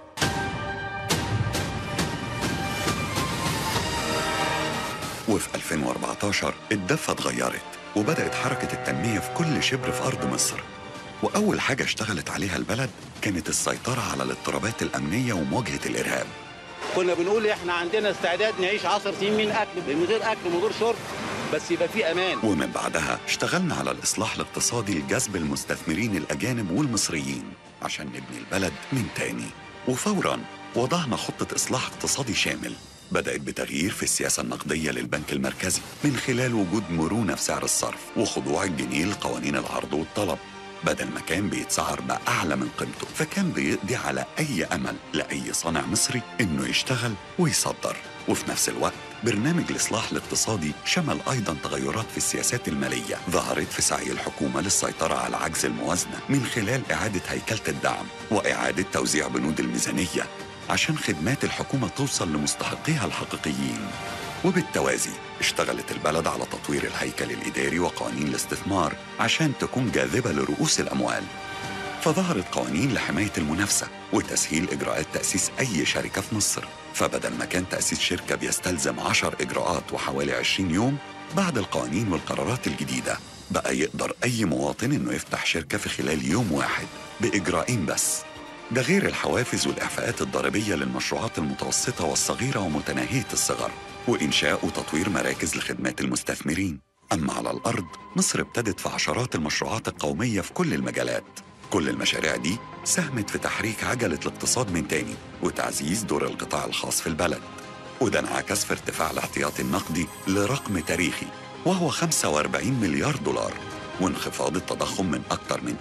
وفي 2014 الدفة اتغيرت وبدأت حركة التنمية في كل شبر في أرض مصر وأول حاجة اشتغلت عليها البلد كانت السيطرة على الاضطرابات الأمنية ومواجهة الإرهاب كنا بنقول احنا عندنا استعداد نعيش 10 سنين من اكل من غير اكل من غير شرب بس يبقى في امان ومن بعدها اشتغلنا على الإصلاح الاقتصادي لجذب المستثمرين الأجانب والمصريين عشان نبني البلد من تاني وفوراً وضعنا خطة إصلاح اقتصادي شامل بدأت بتغيير في السياسة النقدية للبنك المركزي من خلال وجود مرونة في سعر الصرف وخضوع الجنيه لقوانين العرض والطلب بدل ما كان بيتسعر بأعلى من قيمته فكان بيقضي على أي أمل لأي صانع مصري إنه يشتغل ويصدر وفي نفس الوقت برنامج الإصلاح الاقتصادي شمل أيضا تغيرات في السياسات المالية ظهرت في سعي الحكومة للسيطرة على عجز الموازنة من خلال إعادة هيكلة الدعم وإعادة توزيع بنود الميزانية عشان خدمات الحكومة توصل لمستحقيها الحقيقيين وبالتوازي اشتغلت البلد على تطوير الهيكل الإداري وقوانين الاستثمار عشان تكون جاذبة لرؤوس الأموال فظهرت قوانين لحماية المنافسة وتسهيل إجراءات تأسيس أي شركة في مصر فبدل ما كان تأسيس شركة بيستلزم 10 إجراءات وحوالي 20 يوم بعد القوانين والقرارات الجديدة بقى يقدر أي مواطن إنه يفتح شركة في خلال يوم واحد بإجراءين بس ده غير الحوافز والإعفاءات الضريبية للمشروعات المتوسطة والصغيرة ومتناهية الصغر وإنشاء وتطوير مراكز لخدمات المستثمرين أما على الأرض مصر ابتدت في عشرات المشروعات القومية في كل المجالات كل المشاريع دي ساهمت في تحريك عجلة الاقتصاد من تاني وتعزيز دور القطاع الخاص في البلد وده انعكس في ارتفاع الاحتياطي النقدي لرقم تاريخي وهو 45 مليار دولار وانخفاض التضخم من أكثر من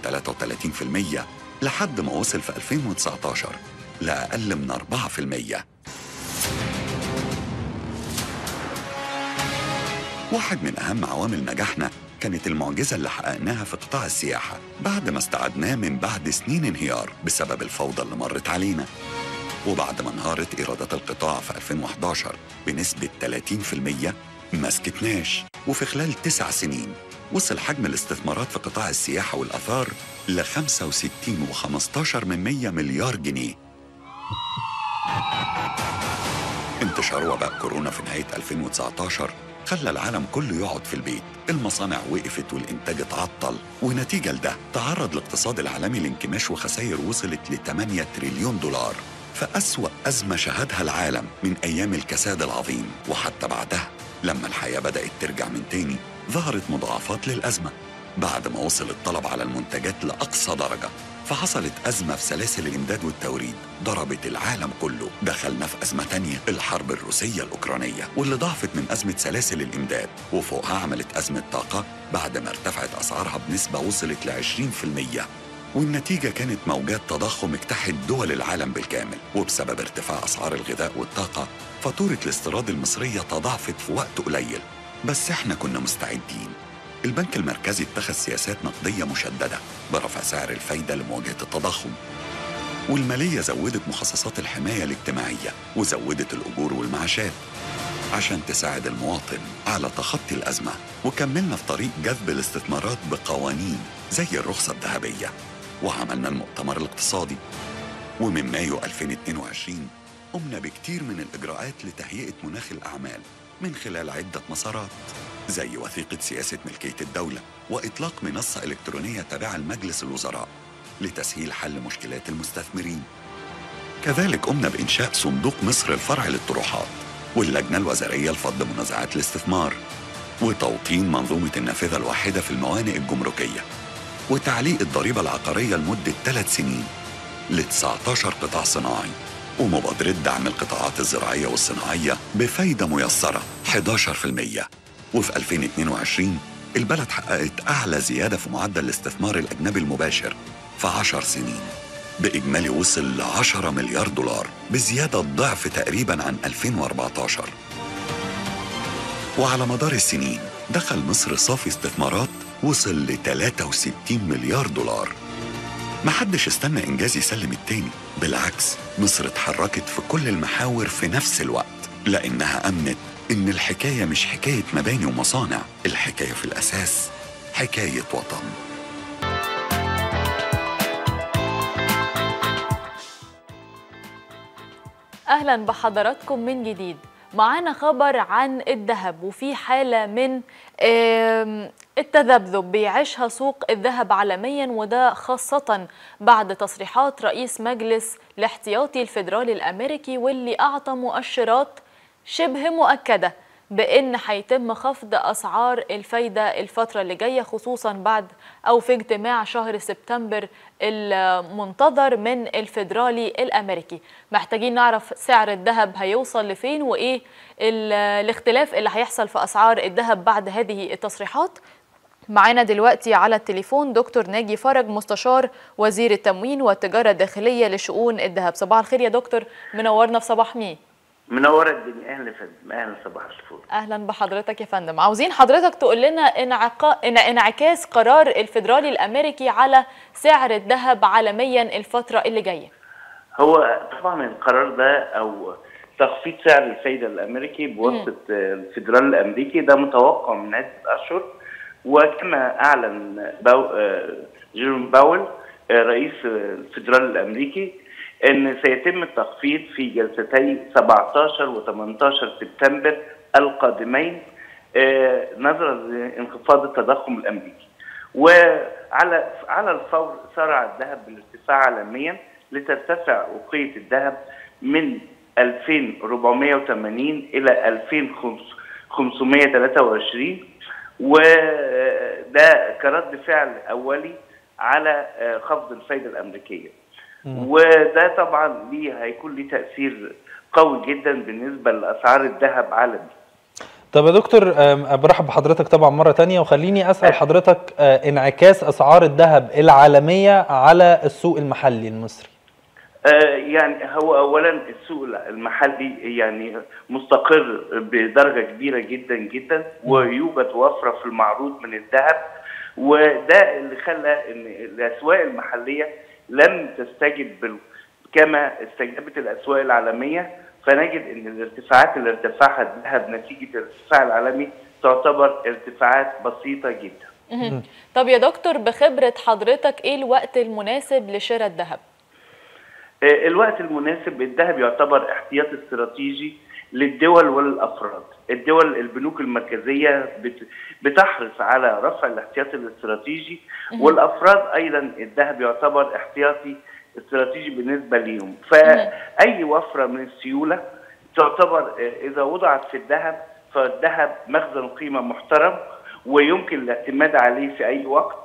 33% لحد ما وصل في 2019 لأقل من 4% واحد من أهم عوامل نجاحنا كانت المعجزة اللي حققناها في قطاع السياحة بعد ما استعدناه من بعد سنين انهيار بسبب الفوضى اللي مرت علينا وبعد ما انهارت إيرادات القطاع في 2011 بنسبة 30% ما سكتناش وفي خلال تسع سنين وصل حجم الاستثمارات في قطاع السياحة والأثار ل 65 و15 من 100 مليار جنيه انتشار وباء كورونا في نهاية 2019 خلى العالم كله يقعد في البيت المصانع وقفت والإنتاج اتعطل ونتيجة لده تعرض الاقتصاد العالمي لانكماش وخسائر وصلت ل 8 تريليون دولار فأسوأ أزمة شهدها العالم من أيام الكساد العظيم وحتى بعدها لما الحياة بدأت ترجع من تاني ظهرت مضاعفات للأزمة بعد ما وصل الطلب على المنتجات لأقصى درجة فحصلت أزمة في سلاسل الإمداد والتوريد ضربت العالم كله دخلنا في أزمة تانية الحرب الروسية الأوكرانية واللي ضعفت من أزمة سلاسل الإمداد وفوقها عملت أزمة طاقة بعد ما ارتفعت أسعارها بنسبة وصلت ل 20% والنتيجة كانت موجات تضخم اجتاحت دول العالم بالكامل وبسبب ارتفاع أسعار الغذاء والطاقة فاتورة الاستيراد المصرية تضاعفت في وقت قليل بس احنا كنا مستعدين البنك المركزي اتخذ سياسات نقدية مشددة برفع سعر الفايدة لمواجهة التضخم والمالية زودت مخصصات الحماية الاجتماعية وزودت الأجور والمعاشات عشان تساعد المواطن على تخطي الأزمة وكملنا في طريق جذب الاستثمارات بقوانين زي الرخصة الذهبية وعملنا المؤتمر الاقتصادي ومن مايو 2022 قمنا بكتير من الإجراءات لتهيئة مناخ الأعمال من خلال عدة مسارات زي وثيقة سياسة ملكية الدولة وإطلاق منصة إلكترونية تابعة لمجلس الوزراء لتسهيل حل مشكلات المستثمرين كذلك قمنا بإنشاء صندوق مصر الفرع للطروحات واللجنة الوزارية لفض منازعات الاستثمار وتوطين منظومة النافذة الواحدة في الموانئ الجمركية وتعليق الضريبة العقارية لمدة ثلاث سنين ل 19 قطاع صناعي ومبادرة دعم القطاعات الزراعية والصناعية بفايدة ميسرة 11% وفي 2022 البلد حققت أعلى زيادة في معدل الاستثمار الأجنبي المباشر في 10 سنين بإجمالي وصل ل 10 مليار دولار بزيادة ضعف تقريبا عن 2014 وعلى مدار السنين دخل مصر صافي استثمارات وصل ل 63 مليار دولار محدش استنى إنجاز يسلم التاني بالعكس مصر اتحركت في كل المحاور في نفس الوقت لأنها أمنت إن الحكاية مش حكاية مباني ومصانع الحكاية في الأساس حكاية وطن اهلا بحضراتكم من جديد معانا خبر عن الذهب وفي حالة من آم، التذبذب بيعيشها سوق الذهب عالميا وده خاصة بعد تصريحات رئيس مجلس الاحتياطي الفيدرالي الأمريكي واللي أعطى مؤشرات شبه مؤكدة بأن هيتم خفض أسعار الفايدة الفترة اللي جاية خصوصا بعد أو في اجتماع شهر سبتمبر المنتظر من الفيدرالي الأمريكي محتاجين نعرف سعر الذهب هيوصل لفين وإيه ال- الاختلاف اللي هيحصل في أسعار الذهب بعد هذه التصريحات معانا دلوقتي على التليفون دكتور ناجي فرج مستشار وزير التموين والتجارة الداخلية لشؤون الذهب صباح الخير يا دكتور منورنا في صباح مين منورة الدنيا اهلا يا فندم اهلا صباح الفل اهلا بحضرتك يا فندم عاوزين حضرتك تقول لنا انعقا... إن- انعكاس قرار الفيدرالي الامريكي على سعر الذهب عالميا الفتره اللي جايه هو طبعا القرار ده او تخفيض سعر الفايدة الامريكي بواسطة الفيدرال الامريكي ده متوقع من عدة اشهر وكما اعلن باو... آه، جيروم باول آه، رئيس الفيدرال الامريكي ان سيتم التخفيض في جلستي 17 و 18 سبتمبر القادمين آه، نظرا لانخفاض التضخم الامريكي وعلى على الفور سرع الذهب بالارتفاع عالميا لترتفع وقية الذهب من 2480 إلى 2523 وده كرد فعل أولي على آه، خفض الفايدة الأمريكية وده طبعا ليه هيكون ليه تأثير قوي جدا بالنسبة لأسعار الذهب عالمي طب يا دكتور آم، برحب بحضرتك طبعا مرة تانية وخليني أسأل حضرتك آه، انعكاس أسعار الذهب العالمية على السوق المحلي المصري آه، يعني هو اولا السوق المحلي يعني مستقر بدرجه كبيره جدا جدا ويوجد وفره في المعروض من الذهب وده اللي خلى ان الاسواق المحليه لم تستجب بال- كما استجابت الاسواق العالميه فنجد ان الارتفاعات اللي ارتفعها الذهب نتيجه الارتفاع العالمي تعتبر ارتفاعات بسيطه جدا. مهم. طب يا دكتور بخبره حضرتك ايه الوقت المناسب لشراء الذهب آه، الوقت المناسب الذهب يعتبر احتياط استراتيجي للدول والافراد الدول البنوك المركزيه بت- بتحرص على رفع الاحتياط الاستراتيجي مهم. والافراد ايضا الذهب يعتبر احتياطي استراتيجي بالنسبه ليهم فاي وفره من السيوله تعتبر آه، اذا وضعت في الذهب فالذهب مخزن قيمه محترم ويمكن الاعتماد عليه في اي وقت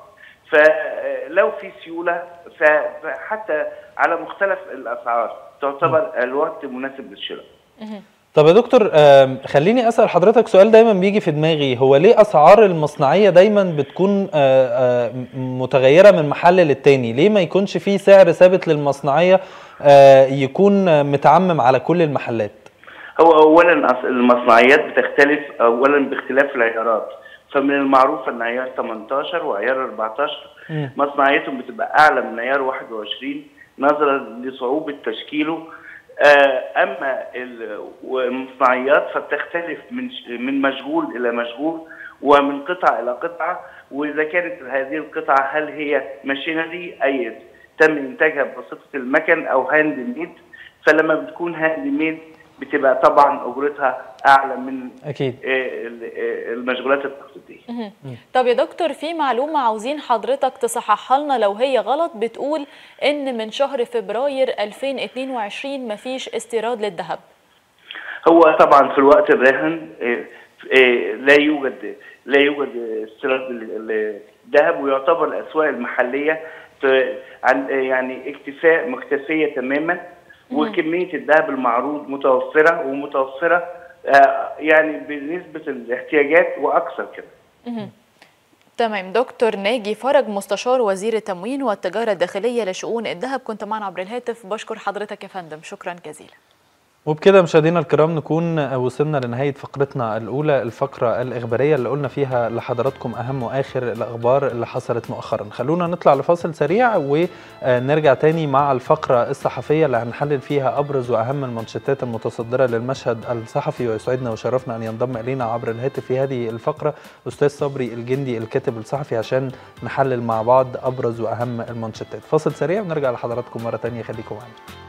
فلو في سيوله ف- فحتى على مختلف الاسعار تعتبر الوقت مناسب للشراء طب يا دكتور آم، خليني أسأل حضرتك سؤال دايما بيجي في دماغي هو ليه أسعار المصنعية دايما بتكون آه، آه، متغيرة من محل للتاني ليه ما يكونش في سعر ثابت للمصنعية آه، يكون آه، متعمم على كل المحلات هو اولا أص- المصنعيات بتختلف اولا باختلاف العيارات فمن المعروف ان عيار 18 وعيار 14 مصنعيتهم بتبقى اعلى من عيار 21 نظرا لصعوبه تشكيله آه، اما ال- والمصنعيات فبتختلف من ش- من مشغول الى مشغول ومن قطعه الى قطعه واذا كانت هذه القطعه هل هي ماشينري اي تم انتاجها بواسطه المكن او هاند ميد فلما بتكون هاند ميد بتبقى طبعا اجرتها اعلى من أكيد آه، ال- آه، المشغولات التقليديه مهم. طب يا دكتور في معلومة عاوزين حضرتك تصححها لنا لو هي غلط بتقول إن من شهر فبراير 2022 مفيش استيراد للذهب هو طبعا في الوقت الراهن آه، آه، لا يوجد لا يوجد استيراد لل- للذهب ويعتبر الاسواق المحليه ت- عن- آه، يعني اكتفاء مكتفيه تماما وكميه الذهب المعروض متوفره ومتوفره آه، يعني بنسبه الاحتياجات واكثر كده مهم. تمام دكتور ناجي فرج مستشار وزير التموين والتجارة الداخلية لشؤون الذهب كنت معنا عبر الهاتف بشكر حضرتك يا فندم شكرا جزيلا وبكده مشاهدينا الكرام نكون وصلنا لنهاية فقرتنا الأولى الفقرة الإخبارية اللي قلنا فيها لحضراتكم أهم وآخر الأخبار اللي حصلت مؤخرا خلونا نطلع لفاصل سريع ونرجع تاني مع الفقرة الصحفية اللي هنحلل فيها أبرز وأهم المانشيتات المتصدرة للمشهد الصحفي ويسعدنا وشرفنا أن ينضم إلينا عبر الهاتف في هذه الفقرة أستاذ صبري الجندي الكاتب الصحفي عشان نحلل مع بعض أبرز وأهم المانشيتات فاصل سريع ونرجع لحضراتكم مرة تانية خليكم معنا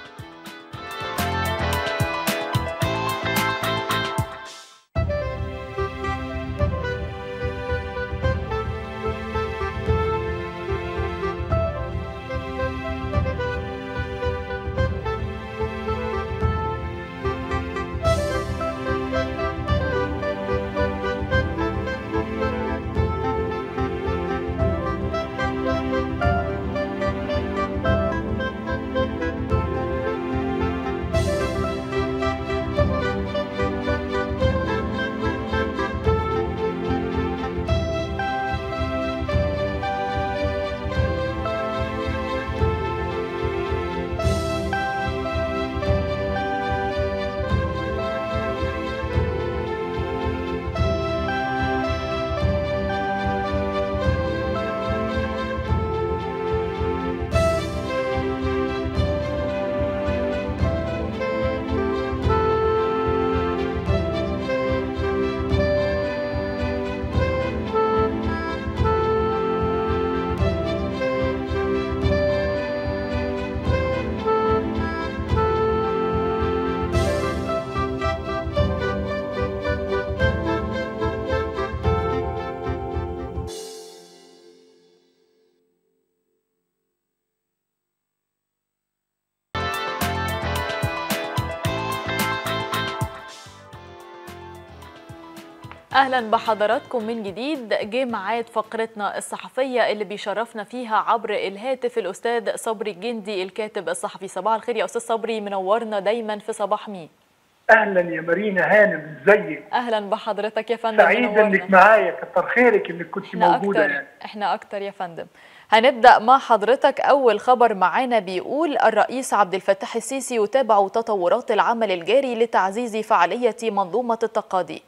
اهلا بحضراتكم من جديد جه ميعاد فقرتنا الصحفيه اللي بيشرفنا فيها عبر الهاتف الاستاذ صبري الجندي الكاتب الصحفي صباح الخير يا استاذ صبري منورنا دايما في صباح مين اهلا يا مارينا هانم ازيك اهلا بحضرتك يا فندم سعيده منورنا. انك معايا كتر خيرك انك كنت احنا موجوده اكتر يعني احنا اكتر يا فندم هنبدا مع حضرتك اول خبر معانا بيقول الرئيس عبد الفتاح السيسي يتابع تطورات العمل الجاري لتعزيز فعاليه منظومه التقاضي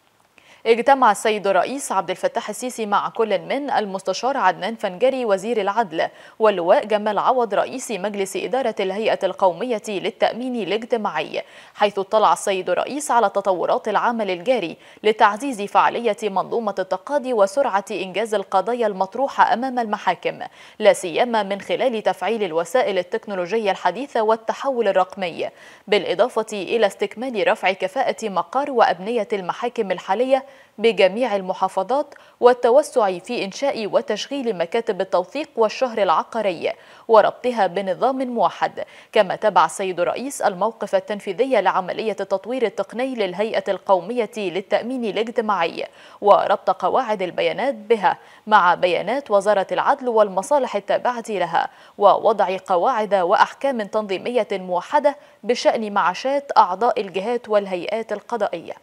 اجتمع السيد الرئيس عبد الفتاح السيسي مع كل من المستشار عدنان فنجري وزير العدل واللواء جمال عوض رئيس مجلس إدارة الهيئة القومية للتأمين الاجتماعي حيث اطلع السيد الرئيس على تطورات العمل الجاري لتعزيز فعالية منظومة التقاضي وسرعة إنجاز القضايا المطروحة أمام المحاكم لا سيما من خلال تفعيل الوسائل التكنولوجية الحديثة والتحول الرقمي بالإضافة إلى استكمال رفع كفاءة مقار وأبنية المحاكم الحالية بجميع المحافظات والتوسع في إنشاء وتشغيل مكاتب التوثيق والشهر العقاري وربطها بنظام موحد كما تبع السيد الرئيس الموقف التنفيذي لعملية التطوير التقني للهيئة القومية للتأمين الاجتماعي وربط قواعد البيانات بها مع بيانات وزارة العدل والمصالح التابعة لها ووضع قواعد وأحكام تنظيمية موحدة بشأن معاشات أعضاء الجهات والهيئات القضائية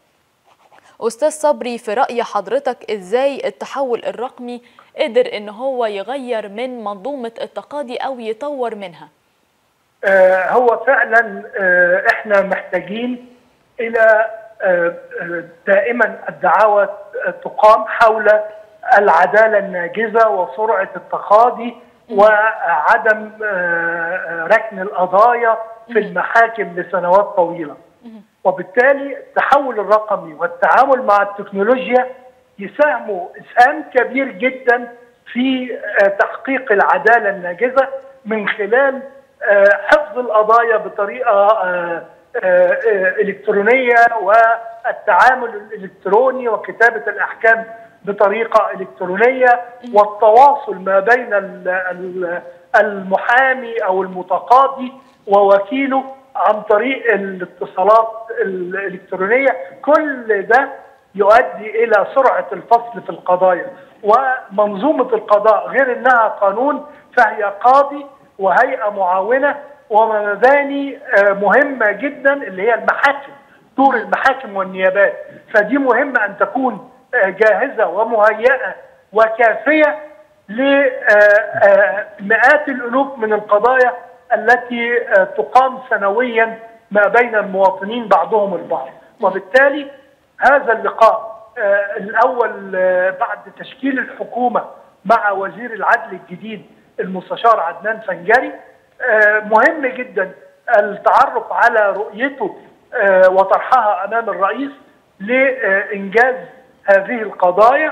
استاذ صبري في راي حضرتك ازاي التحول الرقمي قدر ان هو يغير من منظومه التقاضي او يطور منها آه هو فعلا آه احنا محتاجين الى آه آه دائما الدعاوى تقام حول العداله الناجزه وسرعه التقاضي وعدم آه آه، ركن القضايا في المحاكم لسنوات طويله وبالتالي التحول الرقمي والتعامل مع التكنولوجيا يساهموا اسهام كبير جدا في آه، تحقيق العداله الناجزه من خلال آه، حفظ القضايا بطريقه آه، آه، آه، الكترونيه والتعامل الالكتروني وكتابه الاحكام بطريقه الكترونيه والتواصل ما بين ال- ال- المحامي او المتقاضي ووكيله عن طريق الاتصالات الالكترونيه كل ده يؤدي الى سرعه الفصل في القضايا ومنظومه القضاء غير انها قانون فهي قاضي وهيئه معاونه ومباني آه، مهمه جدا اللي هي المحاكم دور المحاكم والنيابات فدي مهمه ان تكون آه، جاهزه ومهيئه وكافيه لمئات الالوف من القضايا التي آه، تقام سنويا ما بين المواطنين بعضهم البعض وبالتالي هذا اللقاء آه، الأول آه، بعد تشكيل الحكومة مع وزير العدل الجديد المستشار عدنان فنجري آه، مهم جدا التعرف على رؤيته آه، وطرحها امام الرئيس لانجاز هذه القضايا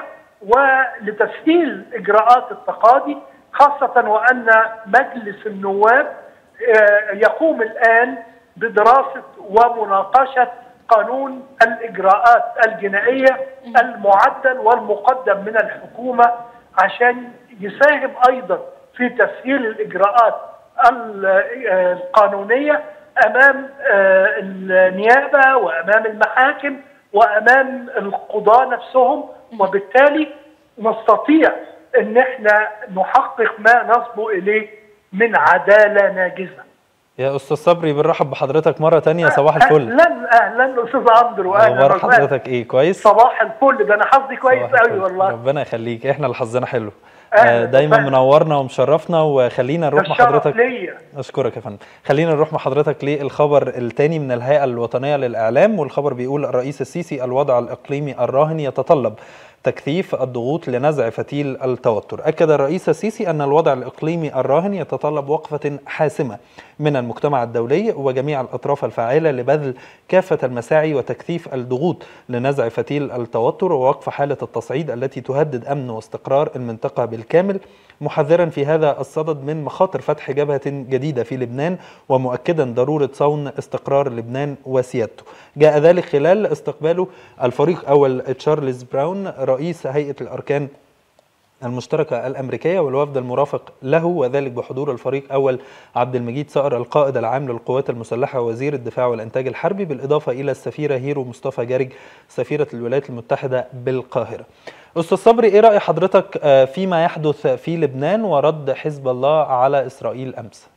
ولتسهيل اجراءات التقاضي خاصه وان مجلس النواب آه، يقوم الان بدراسه ومناقشه قانون الاجراءات الجنائيه المعدل والمقدم من الحكومه عشان يساهم ايضا في تسهيل الاجراءات ال- آه، القانونيه امام آه، النيابه وامام المحاكم وامام القضاه نفسهم وبالتالي نستطيع ان احنا نحقق ما نصبو اليه من عداله ناجزه. يا استاذ صبري بنرحب بحضرتك مره تانية صباح الفل اهلا اهلا استاذ اندرو اهلا اخبار وسهلا. حضرتك ايه كويس صباح الفل ده انا حظي كويس صباح قوي الفل. والله ربنا يخليك احنا اللي حظنا حلو أهلا آه، دايما وسهلا. منورنا ومشرفنا وخلينا نروح مع الشرف حضرتك ليا اشكرك يا فندم خلينا نروح مع حضرتك للخبر الثاني من الهيئه الوطنيه للاعلام والخبر بيقول الرئيس السيسي الوضع الاقليمي الراهن يتطلب تكثيف الضغوط لنزع فتيل التوتر أكد الرئيس السيسي أن الوضع الإقليمي الراهن يتطلب وقفة حاسمة من المجتمع الدولي وجميع الأطراف الفاعلة لبذل كافة المساعي وتكثيف الضغوط لنزع فتيل التوتر ووقف حالة التصعيد التي تهدد أمن واستقرار المنطقة بالكامل محذرا في هذا الصدد من مخاطر فتح جبهة جديدة في لبنان ومؤكدا ضرورة صون استقرار لبنان وسيادته جاء ذلك خلال استقباله الفريق أول تشارلز براون رئيس هيئة الأركان المشتركة الأمريكية والوفد المرافق له وذلك بحضور الفريق أول عبد المجيد صقر القائد العام للقوات المسلحة وزير الدفاع والإنتاج الحربي بالإضافة إلى السفيرة هيرو مصطفى جارج سفيرة الولايات المتحدة بالقاهرة أستاذ صبري إيه رأي حضرتك آه، فيما يحدث في لبنان ورد حزب الله على إسرائيل أمس؟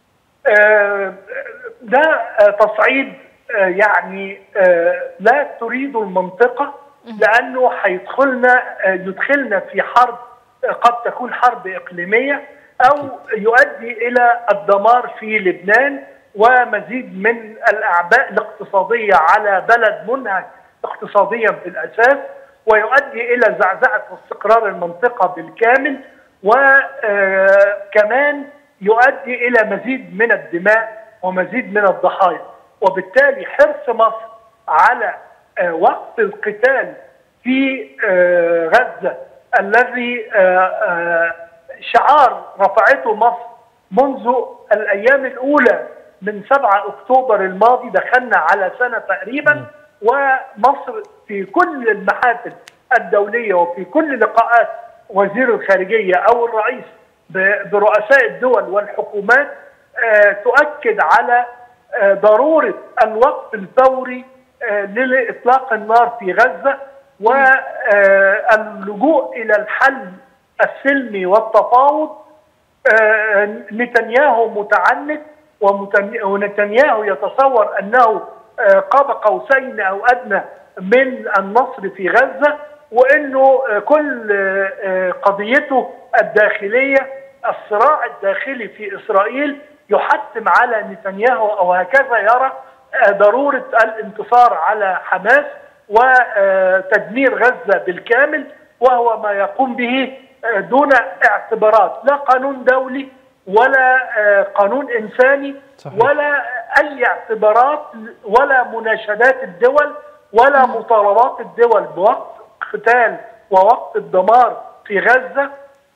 آه، ده آه، تصعيد آه، يعني آه، لا تريد المنطقة لأنه هيدخلنا آه، يدخلنا في حرب آه، قد تكون حرب إقليمية أو يؤدي إلى الدمار في لبنان ومزيد من الأعباء الاقتصادية على بلد منهك اقتصاديا في الأساس ويؤدي إلى زعزعة واستقرار المنطقة بالكامل وكمان يؤدي إلى مزيد من الدماء ومزيد من الضحايا وبالتالي حرص مصر على آه، وقف القتال في آه، غزة الذي آه، آه، شعار رفعته مصر منذ الأيام الأولى من 7 أكتوبر الماضي دخلنا على سنة تقريبا ومصر في كل المحافل الدولية وفي كل لقاءات وزير الخارجية أو الرئيس ب- برؤساء الدول والحكومات آه، تؤكد على آه، ضرورة الوقف الفوري آه، لإطلاق النار في غزة واللجوء إلى الحل السلمي والتفاوض آه، نتنياهو متعنت ومتن- ونتنياهو يتصور أنه آه، قاب قوسين أو أدنى من النصر في غزة وأنه آه، كل آه، آه، قضيته الداخلية الصراع الداخلي في إسرائيل يحتم على نتنياهو أو هكذا يرى آه، ضرورة الانتصار على حماس وتدمير غزة بالكامل وهو ما يقوم به آه، دون اعتبارات لا قانون دولي ولا آه، قانون إنساني ولا أي اعتبارات ولا مناشدات الدول ولا مطالبات الدول بوقف قتال ووقف الدمار في غزة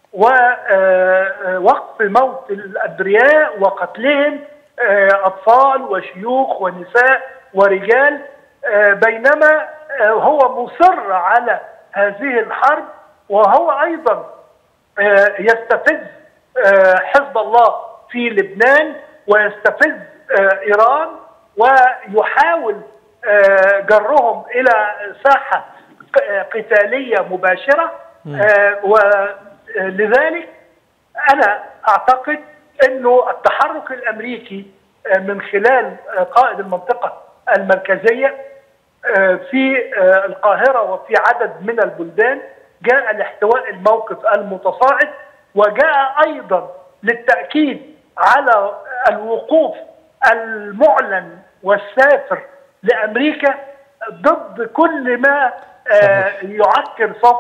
ووقف موت الأبرياء وقتلهم آه، أطفال وشيوخ ونساء ورجال آه، بينما آه، هو مصر على هذه الحرب وهو أيضا آه، يستفز آه، حزب الله في لبنان ويستفز آه، إيران ويحاول آه، جرهم إلى ساحة ق- آه، قتالية مباشرة آه، ولذلك أنا أعتقد أنه التحرك الأمريكي آه، من خلال آه، قائد المنطقة المركزية آه، في آه، القاهرة وفي عدد من البلدان جاء لاحتواء الموقف المتصاعد وجاء أيضا للتأكيد على الوقوف المعلن والسافر لامريكا ضد كل ما آه، يعكر صف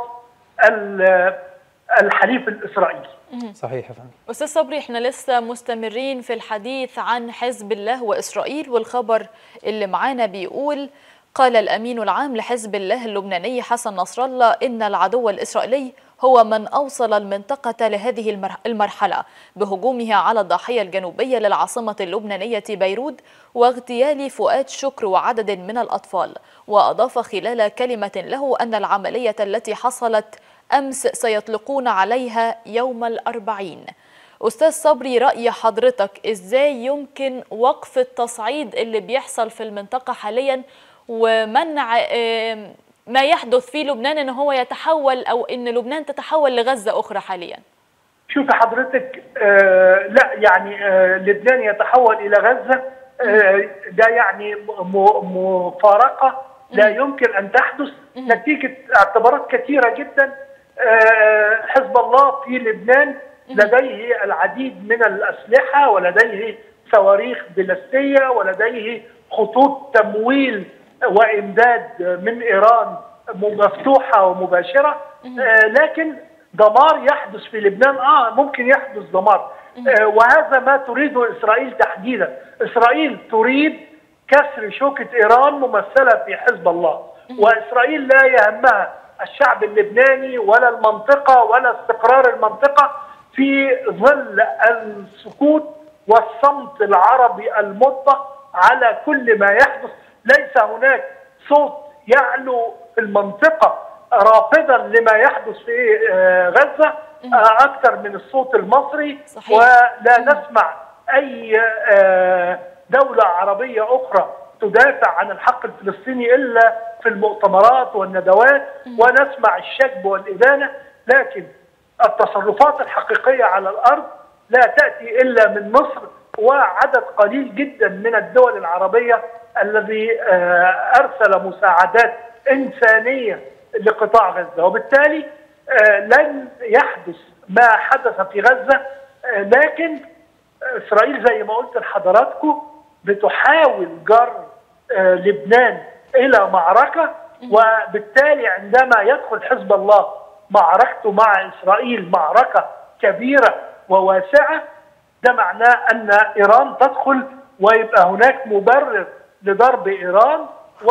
ال- الحليف الاسرائيلي صحيح يا فندم أستاذ صبري احنا لسه مستمرين في الحديث عن حزب الله وإسرائيل والخبر اللي معانا بيقول قال الأمين العام لحزب الله اللبناني حسن نصر الله إن العدو الإسرائيلي هو من أوصل المنطقة لهذه المر- المرحلة بهجومه على الضاحية الجنوبية للعاصمة اللبنانية بيروت واغتيال فؤاد شكر وعدد من الأطفال وأضاف خلال كلمة له أن العملية التي حصلت أمس سيطلقون عليها يوم الأربعين أستاذ صبري رأي حضرتك إزاي يمكن وقف التصعيد اللي بيحصل في المنطقة حاليا ومنع آم، ما يحدث في لبنان إن هو يتحول أو إن لبنان تتحول لغزة أخرى حاليا شوف حضرتك آه لا يعني آه لبنان يتحول الى غزه آه ده يعني م- مفارقه لا يمكن ان تحدث نتيجه اعتبارات كثيره جدا آه حزب الله في لبنان لديه العديد من الاسلحه ولديه صواريخ بلاستيه ولديه خطوط تمويل وامداد من ايران مفتوحه ومباشره آه لكن دمار يحدث في لبنان اه ممكن يحدث دمار آه وهذا ما تريده اسرائيل تحديدا اسرائيل تريد كسر شوكه ايران ممثله في حزب الله واسرائيل لا يهمها الشعب اللبناني ولا المنطقه ولا استقرار المنطقه في ظل السكوت والصمت العربي المطلق على كل ما يحدث ليس هناك صوت يعلو في المنطقه رافضا لما يحدث في آه، غزه آه، اكثر من الصوت المصري صحيح. ولا نسمع اي آه، دوله عربيه اخرى تدافع عن الحق الفلسطيني الا في المؤتمرات والندوات ونسمع الشجب والادانه لكن التصرفات الحقيقيه على الارض لا تاتي الا من مصر وعدد قليل جدا من الدول العربيه الذي آه، ارسل مساعدات انسانيه لقطاع غزه وبالتالي آه، لن يحدث ما حدث في غزه آه، لكن اسرائيل زي ما قلت لحضراتكم بتحاول جر آه، لبنان الى معركه وبالتالي عندما يدخل حزب الله معركته مع اسرائيل معركه كبيره وواسعه ده معناه ان ايران تدخل ويبقى هناك مبرر لضرب ايران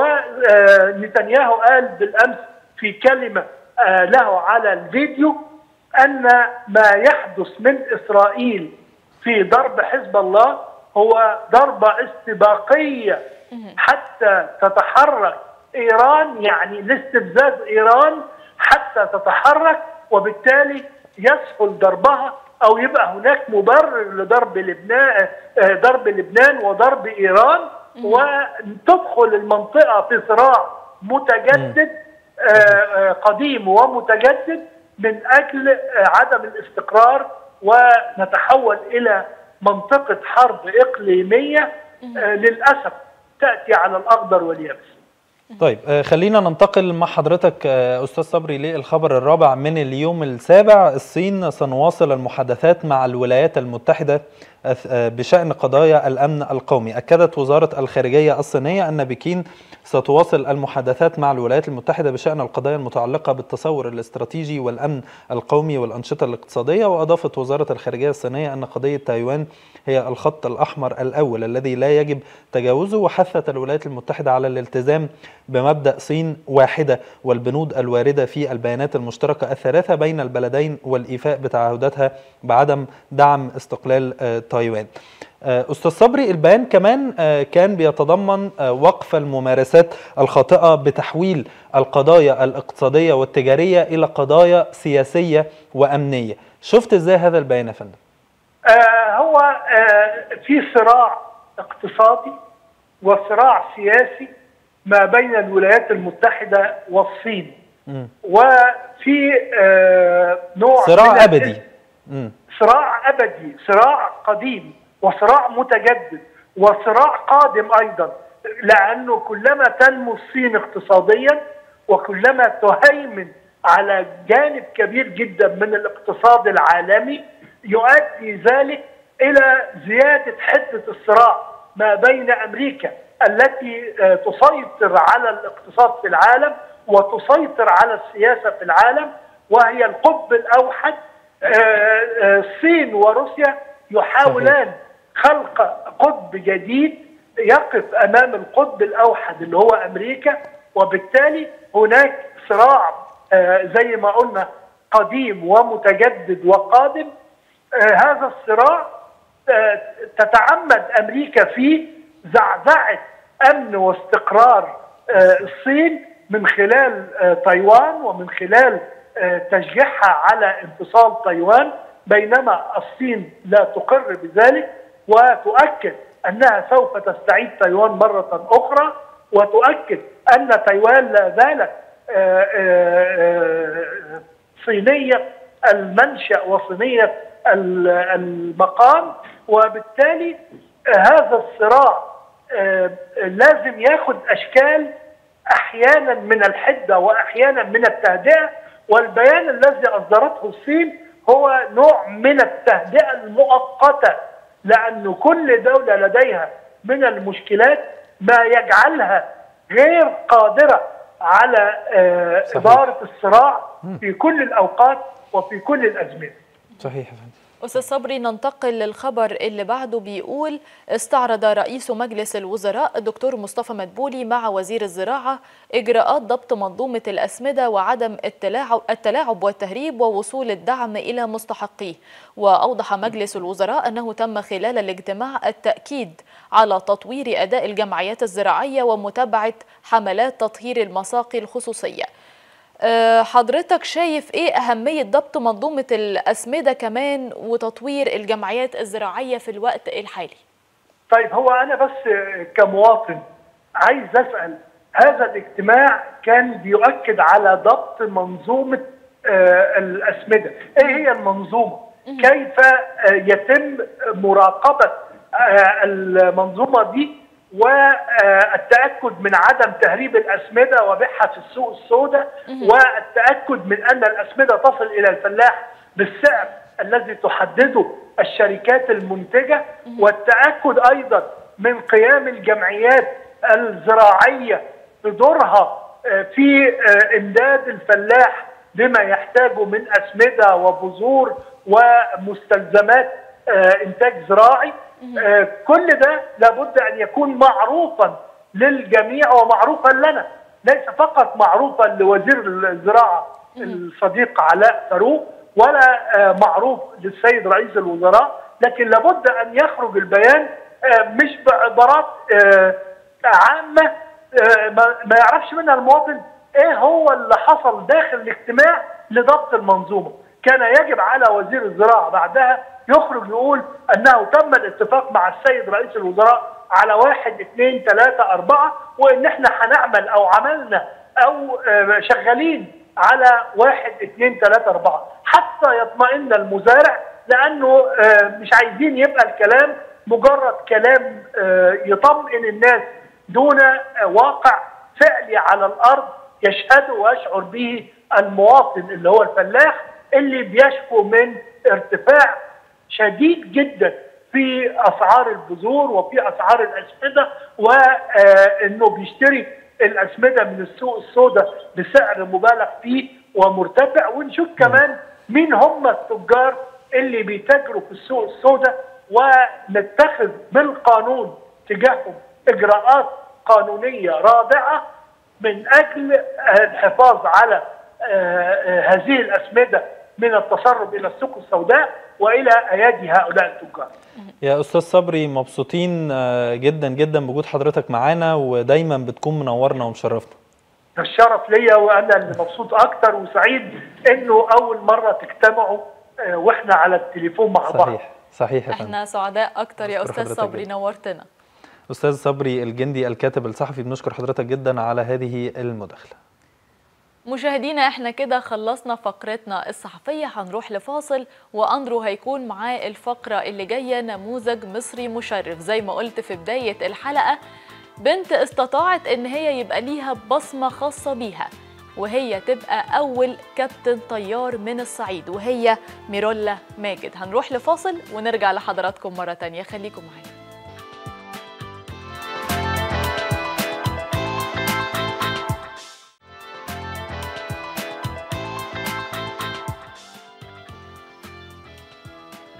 ونتنياهو قال بالامس في كلمه آه، له على الفيديو ان ما يحدث من اسرائيل في ضرب حزب الله هو ضربه استباقيه حتى تتحرك ايران يعني لاستفزاز ايران حتى تتحرك وبالتالي يسهل ضربها او يبقى هناك مبرر لضرب لبنان آه، ضرب لبنان وضرب ايران وتدخل المنطقه في صراع متجدد آه، آه، قديم ومتجدد من اجل آه، عدم الاستقرار ونتحول الى منطقه حرب اقليميه آه، للاسف تاتي على الاخضر واليابس طيب آه، خلينا ننتقل مع حضرتك آه، أستاذ صبري للخبر الرابع من اليوم السابع الصين سنواصل المحادثات مع الولايات المتحدة أث- آه، بشأن قضايا الأمن القومي أكدت وزارة الخارجية الصينية أن بكين ستواصل المحادثات مع الولايات المتحدة بشأن القضايا المتعلقة بالتصور الاستراتيجي والأمن القومي والأنشطة الاقتصادية وأضافت وزارة الخارجية الصينية أن قضية تايوان هي الخط الأحمر الأول الذي لا يجب تجاوزه وحثت الولايات المتحدة على الالتزام بمبدأ صين واحدة والبنود الواردة في البيانات المشتركة الثلاثة بين البلدين والإيفاء بتعهداتها بعدم دعم استقلال آه، تايوان آه، أستاذ صبري البيان كمان آه، كان بيتضمن آه، وقف الممارسات الخاطئة بتحويل القضايا الاقتصادية والتجارية إلى قضايا سياسية وأمنية شفت إزاي هذا البيان يا فندم؟ آه هو آه في صراع اقتصادي وصراع سياسي ما بين الولايات المتحدة والصين مم. وفي آه نوع من صراع ال- أبدي مم. صراع أبدي صراع قديم وصراع متجدد وصراع قادم أيضا لأنه كلما تنمو الصين اقتصاديا وكلما تهيمن على جانب كبير جدا من الاقتصاد العالمي يؤدي ذلك إلى زيادة حدة الصراع ما بين امريكا التي آه، تسيطر على الاقتصاد في العالم وتسيطر على السياسه في العالم وهي القطب الاوحد آه، آه، الصين وروسيا يحاولان خلق قطب جديد يقف امام القطب الاوحد اللي هو امريكا وبالتالي هناك صراع آه، زي ما قلنا قديم ومتجدد وقادم آه، هذا الصراع آه، تتعمد امريكا فيه زعزعه امن واستقرار آه، الصين من خلال آه، تايوان ومن خلال آه، تشجيعها على انفصال تايوان بينما الصين لا تقر بذلك وتؤكد انها سوف تستعيد تايوان مره اخرى وتؤكد ان تايوان لا زالت آه، آه، آه، صينيه المنشا وصينيه ال- المقام وبالتالي آه، هذا الصراع آه، لازم ياخذ اشكال احيانا من الحده واحيانا من التهدئه والبيان الذي اصدرته الصين هو نوع من التهدئه المؤقته لأن كل دولة لديها من المشكلات ما يجعلها غير قادرة على آه، صحيح. إدارة الصراع في كل الأوقات وفي كل الأزمنة صحيح يا فندم أستاذ صبري ننتقل للخبر اللي بعده بيقول استعرض رئيس مجلس الوزراء الدكتور مصطفى مدبولي مع وزير الزراعة إجراءات ضبط منظومة الأسمدة وعدم التلاعب, التلاعب والتهريب ووصول الدعم إلى مستحقيه وأوضح مجلس الوزراء أنه تم خلال الاجتماع التأكيد على تطوير أداء الجمعيات الزراعية ومتابعة حملات تطهير المساقي الخصوصية أه، حضرتك شايف ايه اهميه ضبط منظومه الاسمده كمان وتطوير الجمعيات الزراعيه في الوقت الحالي طيب هو أنا بس كمواطن عايز أسأل هذا الاجتماع كان بيؤكد على ضبط منظومة آه، الأسمدة إيه هي المنظومة كيف آه، يتم مراقبة آه، المنظومة دي والتأكد من عدم تهريب الأسمدة وبيعها في السوق السوداء والتأكد من أن الأسمدة تصل إلى الفلاح بالسعر الذي تحدده الشركات المنتجة والتأكد أيضا من قيام الجمعيات الزراعية بدورها آه، في آه، إمداد الفلاح بما يحتاجه من أسمدة وبذور ومستلزمات آه، إنتاج زراعي آه، كل ده لابد أن يكون معروفا للجميع ومعروفا لنا ليس فقط معروفا لوزير الزراعة الصديق علاء فاروق ولا آه، معروف للسيد رئيس الوزراء لكن لابد أن يخرج البيان آه، مش بعبارات آه، عامة آه، ما ما يعرفش منها المواطن ايه هو اللي حصل داخل الاجتماع لضبط المنظومه كان يجب على وزير الزراعه بعدها يخرج يقول انه تم الاتفاق مع السيد رئيس الوزراء على واحد اثنين ثلاثة أربعة وإن احنا هنعمل أو عملنا أو آه، شغالين على واحد اثنين ثلاثة أربعة حتى يطمئن المزارع لأنه آه، مش عايزين يبقى الكلام مجرد كلام آه، يطمئن الناس دون آه، واقع فعلي على الأرض يشهد ويشعر به المواطن اللي هو الفلاح اللي بيشكو من ارتفاع شديد جدا في اسعار البذور وفي اسعار الاسمده وانه بيشتري الاسمده من السوق السوداء بسعر مبالغ فيه ومرتفع ونشوف كمان مين هم التجار اللي بيتاجروا في السوق السوداء ونتخذ بالقانون تجاههم اجراءات قانونيه رادعه من اجل الحفاظ على آه، آه، هذه الاسمده من التسرب الى السوق السوداء والى ايادي هؤلاء التجار. يا استاذ صبري مبسوطين آه، جدا جدا بوجود حضرتك معانا ودايما بتكون منورنا ومشرفنا الشرف ليا وانا اللي مبسوط اكتر وسعيد انه اول مره تجتمعوا آه، واحنا على التليفون مع بعض. صحيح صحيح يا فندم احنا سعداء اكتر يا بشكر استاذ حضرتك صبري جداً. نورتنا استاذ صبري الجندي الكاتب الصحفي بنشكر حضرتك جدا على هذه المداخله مشاهدينا احنا كده خلصنا فقرتنا الصحفية هنروح لفاصل وأندرو هيكون معاه الفقرة اللي جاية نموذج مصري مشرف زي ما قلت في بداية الحلقة بنت استطاعت ان هي يبقى ليها بصمة خاصة بيها وهي تبقى أول كابتن طيار من الصعيد وهي ميرولا ماجد هنروح لفاصل ونرجع لحضراتكم مرة تانية خليكم معانا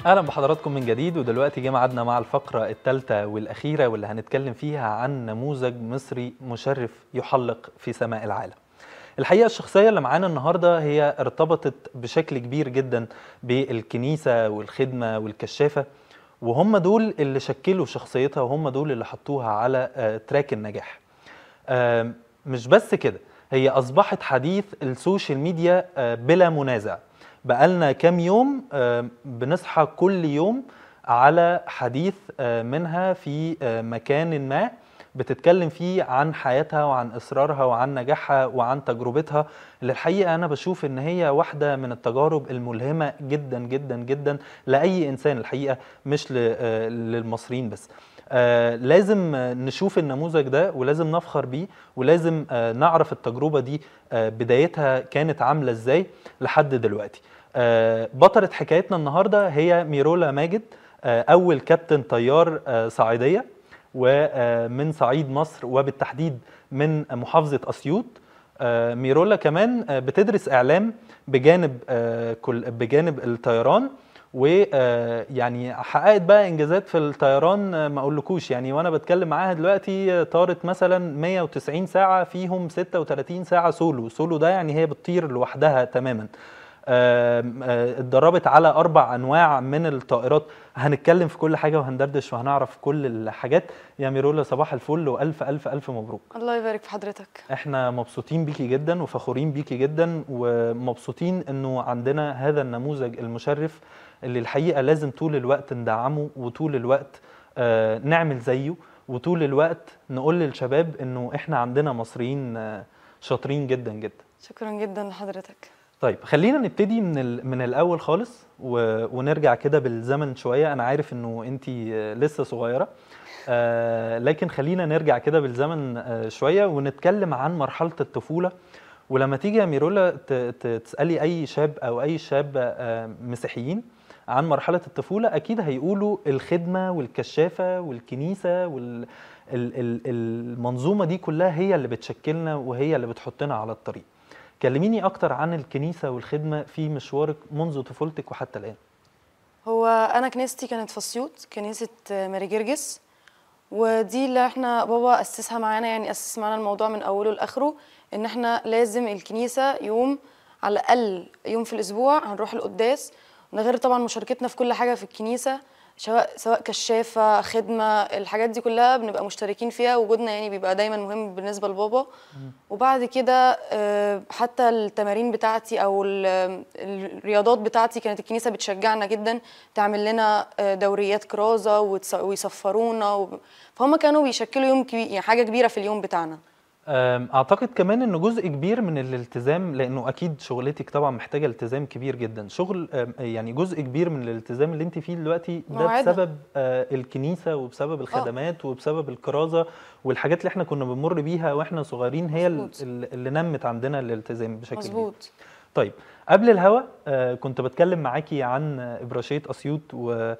اهلا بحضراتكم من جديد ودلوقتي جه ميعادنا مع الفقره الثالثه والاخيره واللي هنتكلم فيها عن نموذج مصري مشرف يحلق في سماء العالم. الحقيقه الشخصيه اللي معانا النهارده هي ارتبطت بشكل كبير جدا بالكنيسه والخدمه والكشافه وهم دول اللي شكلوا شخصيتها وهم دول اللي حطوها على آه، تراك النجاح. آم، مش بس كده هي اصبحت حديث السوشيال ميديا آه، بلا منازع بقالنا كام يوم آه، بنصحى كل يوم على حديث آه، منها في آه، مكان ما بتتكلم فيه عن حياتها وعن اصرارها وعن نجاحها وعن تجربتها اللي الحقيقه انا بشوف ان هي واحده من التجارب الملهمه جدا جدا جدا لاي انسان الحقيقه مش ل- آه، للمصريين بس آه لازم آه، نشوف النموذج ده ولازم نفخر بيه ولازم آه نعرف التجربة دي آه بدايتها كانت عاملة ازاي لحد دلوقتي آه بطلة حكايتنا النهاردة هي ميرولا ماجد آه أول كابتن طيار آه صعيدية ومن صعيد مصر وبالتحديد من محافظة أسيوط آه ميرولا كمان آه بتدرس إعلام بجانب آه كل بجانب الطيران ويعني حققت بقى انجازات في الطيران آه، ما اقولكوش يعني وانا بتكلم معاها دلوقتي آه، طارت مثلا 190 ساعه فيهم 36 ساعه سولو سولو ده يعني هي بتطير لوحدها تماما آم، آه، اتدربت على اربع انواع من الطائرات هنتكلم في كل حاجه وهندردش وهنعرف كل الحاجات يا ميرولا صباح الفل والف الف الف مبروك الله يبارك في حضرتك احنا مبسوطين بيكي جدا وفخورين بيكي جدا ومبسوطين انه عندنا هذا النموذج المشرف اللي الحقيقه لازم طول الوقت ندعمه وطول الوقت آه، نعمل زيه وطول الوقت نقول للشباب انه احنا عندنا مصريين آه، شاطرين جدا جدا شكرا جدا لحضرتك طيب خلينا نبتدي من ال- من الاول خالص و- ونرجع كده بالزمن شويه انا عارف انه انت لسه صغيره آه، لكن خلينا نرجع كده بالزمن آه، شويه ونتكلم عن مرحله الطفوله ولما تيجي يا ميرولا ت- ت- تسالي اي شاب او اي شاب آه، مسيحيين عن مرحله الطفوله اكيد هيقولوا الخدمه والكشافه والكنيسه وال ال- ال- المنظومه دي كلها هي اللي بتشكلنا وهي اللي بتحطنا على الطريق كلميني اكتر عن الكنيسه والخدمه في مشوارك منذ طفولتك وحتى الان هو انا كنيستي كانت في اسيوط كنيسه ماري جرجس ودي اللي احنا بابا اسسها معانا يعني اسس معانا الموضوع من اوله لاخره ان احنا لازم الكنيسه يوم على الاقل يوم في الاسبوع هنروح القداس ده غير طبعا مشاركتنا في كل حاجه في الكنيسه سواء سواء كشافه خدمه الحاجات دي كلها بنبقى مشتركين فيها وجودنا يعني بيبقى دايما مهم بالنسبه لبابا وبعد كده آه، حتى التمارين بتاعتي او ال- الرياضات بتاعتي كانت الكنيسه بتشجعنا جدا تعمل لنا آه، دوريات كرازه وتص- ويصفرونا وب- فهم كانوا بيشكلوا يوم كبير يعني حاجه كبيره في اليوم بتاعنا أم، اعتقد كمان انه جزء كبير من الالتزام لانه اكيد شغلتك طبعا محتاجه التزام كبير جدا شغل أم، يعني جزء كبير من الالتزام اللي انت فيه دلوقتي ده موعدنا. بسبب آه، الكنيسه وبسبب الخدمات وبسبب الكرازه والحاجات اللي احنا كنا بنمر بيها واحنا صغيرين هي ال- ال- اللي نمت عندنا الالتزام بشكل كبير مظبوط طيب قبل الهوا آه، كنت بتكلم معاكي عن ابراشيه اسيوط و-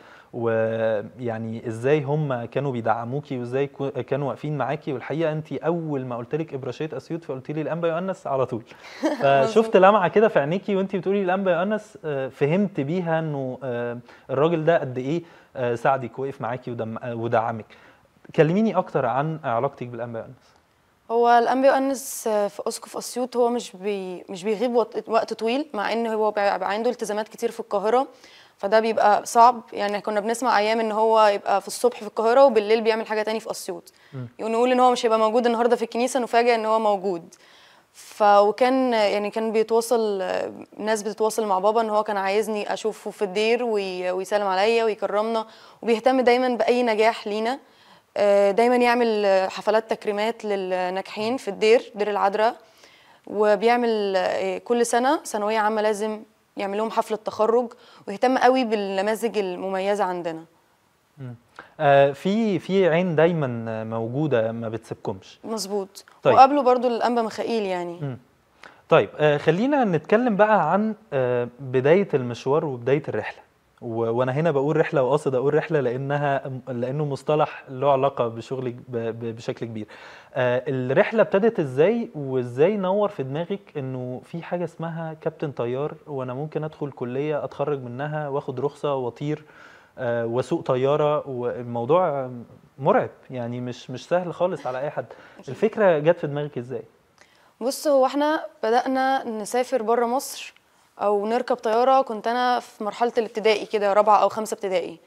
ويعني ازاي هم كانوا بيدعموكي وازاي كو- كانوا واقفين معاكي والحقيقه انت اول ما قلت لك ابراشيه اسيوط فقلت لي الانبا يؤنس على طول فشفت لمعه كده في عينيكي وانت بتقولي الانبا يؤنس آه، فهمت بيها انه آه، الراجل ده قد ايه آه، ساعدك وقف معاكي ودم- آه، ودعمك كلميني اكتر عن علاقتك بالانبا يؤنس هو الانبا يؤنس في اسقف اسيوط هو مش بي مش بيغيب وقت وقت طويل مع ان هو بيبقى عنده التزامات كتير في القاهره فده بيبقى صعب يعني كنا بنسمع ايام ان هو يبقى في الصبح في القاهره وبالليل بيعمل حاجه تاني في اسيوط ونقول ان هو مش هيبقى موجود النهارده في الكنيسه نفاجئ ان هو موجود ف وكان يعني كان بيتواصل ناس بتتواصل مع بابا ان هو كان عايزني اشوفه في الدير وي- ويسلم عليا ويكرمنا وبيهتم دايما باي نجاح لينا آه، دايما يعمل آه، حفلات تكريمات للناجحين في الدير دير العذراء وبيعمل آه، كل سنه ثانويه عامه لازم يعمل لهم حفله تخرج ويهتم قوي بالنماذج المميزه عندنا آه، في في عين دايما آه، موجوده ما بتسيبكمش مظبوط طيب. وقابله برضو الانبا ميخائيل يعني مم. طيب آه خلينا نتكلم بقى عن آه بداية المشوار وبداية الرحلة و- وانا هنا بقول رحله وقاصد اقول رحله لانها لانه مصطلح له علاقه بشغلي ب- ب- بشكل كبير آه، الرحله ابتدت ازاي وازاي نور في دماغك انه في حاجه اسمها كابتن طيار وانا ممكن ادخل كليه اتخرج منها واخد رخصه واطير آه، واسوق طياره والموضوع مرعب يعني مش مش سهل خالص على اي حد الفكره جت في دماغك ازاي بص هو احنا بدأنا نسافر بره مصر او نركب طياره كنت انا في مرحله الابتدائي كده رابعه او خمسه ابتدائي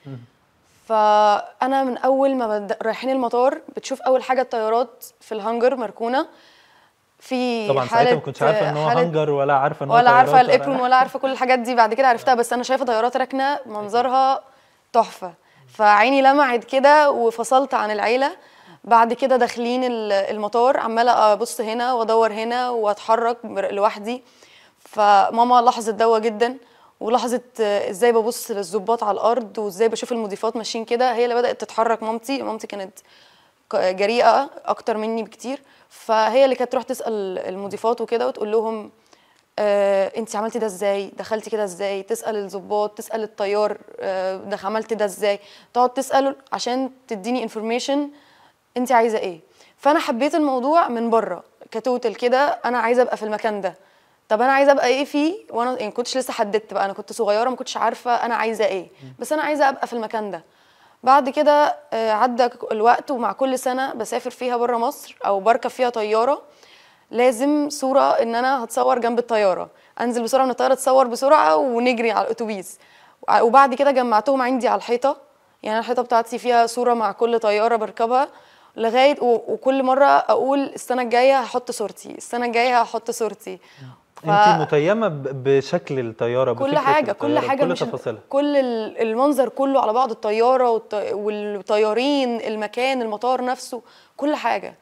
فانا من اول ما بد... رايحين المطار بتشوف اول حاجه الطيارات في الهانجر مركونه في طبعا حاله ساعتها ما كنتش عارفه ان هو حالة- هانجر ولا عارفه ان هو ولا عارفه طيارات الابرون ولا عارفه كل الحاجات دي بعد كده عرفتها بس انا شايفه طيارات راكنه منظرها تحفه فعيني لمعت كده وفصلت عن العيله بعد كده داخلين ال- المطار عماله ابص هنا وادور هنا واتحرك بر- لوحدي فماما لاحظت دوا جدا ولاحظت آه، ازاي ببص للظباط على الارض وازاي بشوف المضيفات ماشيين كده هي اللي بدات تتحرك مامتي مامتي كانت ك- جريئه اكتر مني بكتير فهي اللي كانت تروح تسال المضيفات وكده وتقول لهم آه انت عملتي ده ازاي دخلتي كده ازاي تسال الضباط تسال الطيار آه ده عملتي ده ازاي تقعد تسال عشان تديني انفورميشن انت عايزه ايه فانا حبيت الموضوع من بره كتوتل كده انا عايزه ابقى في المكان ده طب انا عايزه ابقى ايه فيه وانا يعني كنتش لسه حددت بقى انا كنت صغيره ما كنتش عارفه انا عايزه ايه بس انا عايزه ابقى في المكان ده بعد كده آه، عدى ك- الوقت ومع كل سنه بسافر فيها بره مصر او بركب فيها طياره لازم صوره ان انا هتصور جنب الطياره انزل بسرعه من الطياره اتصور بسرعه ونجري على الاتوبيس وع- وبعد كده جمعتهم عندي على الحيطه يعني الحيطه بتاعتي فيها صوره مع كل طياره بركبها لغايه و- وكل مره اقول السنه الجايه هحط صورتي السنه الجايه هحط صورتي ف- انت متيمه ب- بشكل الطياره كل بفكرة حاجه كل الطيارة، حاجه بكل مش تفاصيلها كل ال- المنظر كله على بعض الطياره والط- والطيارين المكان المطار نفسه كل حاجه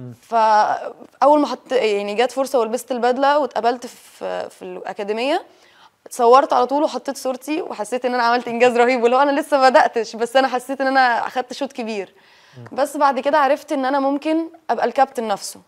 فاول ما حط يعني جت فرصه ولبست البدله واتقابلت في في الاكاديميه اتصورت على طول وحطيت صورتي وحسيت ان انا عملت انجاز رهيب ولو انا لسه ما بداتش بس انا حسيت ان انا اخدت شوط كبير بس بعد كده عرفت ان انا ممكن ابقى الكابتن نفسه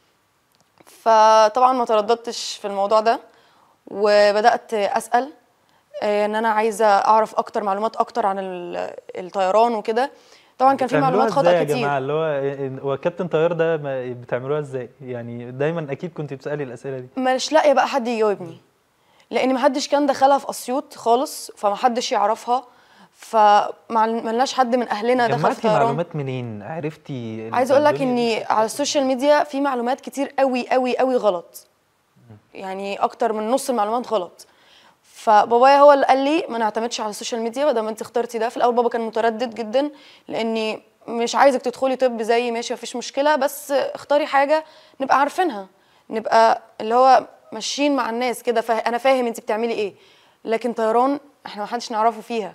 فطبعا ما ترددتش في الموضوع ده وبدات اسال آه، ان انا عايزه اعرف اكتر معلومات اكتر عن ال- الطيران وكده طبعا كان في بتعملوها معلومات ازاي خطا يا كتير جماعه اللي هو هو كابتن طيار ده ما- بتعملوها ازاي يعني دايما اكيد كنت بتسالي الاسئله دي مش لاقيه بقى حد يجاوبني لان محدش كان دخلها في اسيوط خالص فمحدش يعرفها فملناش حد من اهلنا دخل في جمعتي طيران معلومات منين عرفتي عايزه اقول لك الدنيا اني على السوشيال ميديا في معلومات كتير قوي قوي قوي غلط يعني اكتر من نص المعلومات غلط فبابايا هو اللي قال لي ما نعتمدش على السوشيال ميديا ما دام انت اخترتي ده في الاول بابا كان متردد جدا لاني مش عايزك تدخلي طب زي ماشي مفيش مشكله بس اختاري حاجه نبقى عارفينها نبقى اللي هو ماشيين مع الناس كده فا... انا فاهم انت بتعملي ايه لكن طيران احنا ما حدش نعرفه فيها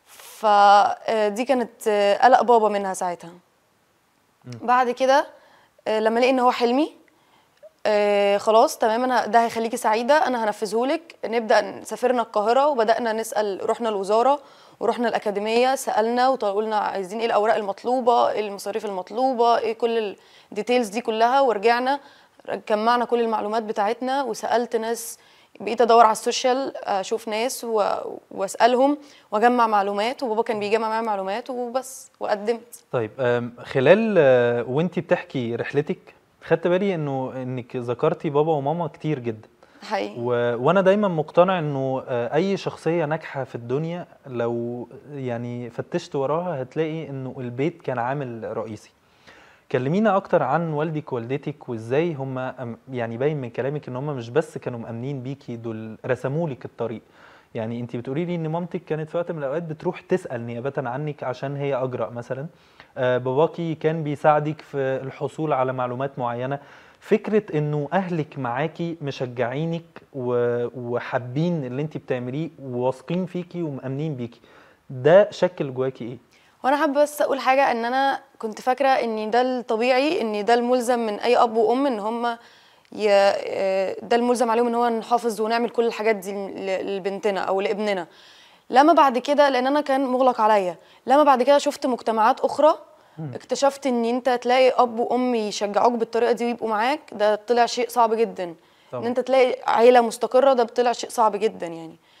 فدي كانت آه، قلق بابا منها ساعتها بعد كده آه، لما لقي ان هو حلمي آه خلاص تمام انا ده هيخليكي سعيده انا هنفذهولك نبدا سافرنا القاهره وبدانا نسال رحنا الوزاره ورحنا الاكاديميه سالنا وطلعوا لنا عايزين ايه الاوراق المطلوبه ايه المصاريف المطلوبه ايه كل الديتيلز دي كلها ورجعنا جمعنا كل المعلومات بتاعتنا وسالت ناس بقيت ادور على السوشيال اشوف ناس و... واسالهم واجمع معلومات وبابا كان بيجمع معايا معلومات وبس وقدمت طيب آم، خلال آه، وانتي بتحكي رحلتك خدت بالي انه انك ذكرتي بابا وماما كتير جدا حقيقي و... وانا دايما مقتنع انه آه، اي شخصيه ناجحه في الدنيا لو يعني فتشت وراها هتلاقي انه البيت كان عامل رئيسي كلمينا اكتر عن والدك ووالدتك وازاي هم يعني باين من كلامك ان هم مش بس كانوا مأمنين بيكي دول رسموا لك الطريق يعني انت بتقولي لي ان مامتك كانت في وقت من الاوقات بتروح تسال نيابه عنك عشان هي اجرأ مثلا آه، باباكي كان بيساعدك في الحصول على معلومات معينه فكره انه اهلك معاكي مشجعينك و- وحابين اللي انت بتعمليه وواثقين فيكي ومأمنين بيكي ده شكل جواكي ايه وانا حابه بس اقول حاجه ان انا كنت فاكره ان ده الطبيعي ان ده الملزم من اي اب وام ان هم ي... آه، ده الملزم عليهم ان هو نحافظ ونعمل كل الحاجات دي ل- لبنتنا او لابننا لما بعد كده لان انا كان مغلق عليا لما بعد كده شفت مجتمعات اخرى اكتشفت ان انت تلاقي اب وام يشجعوك بالطريقه دي ويبقوا معاك ده طلع شيء صعب جدا طبعاً. ان انت تلاقي عيله مستقره ده طلع شيء صعب جدا يعني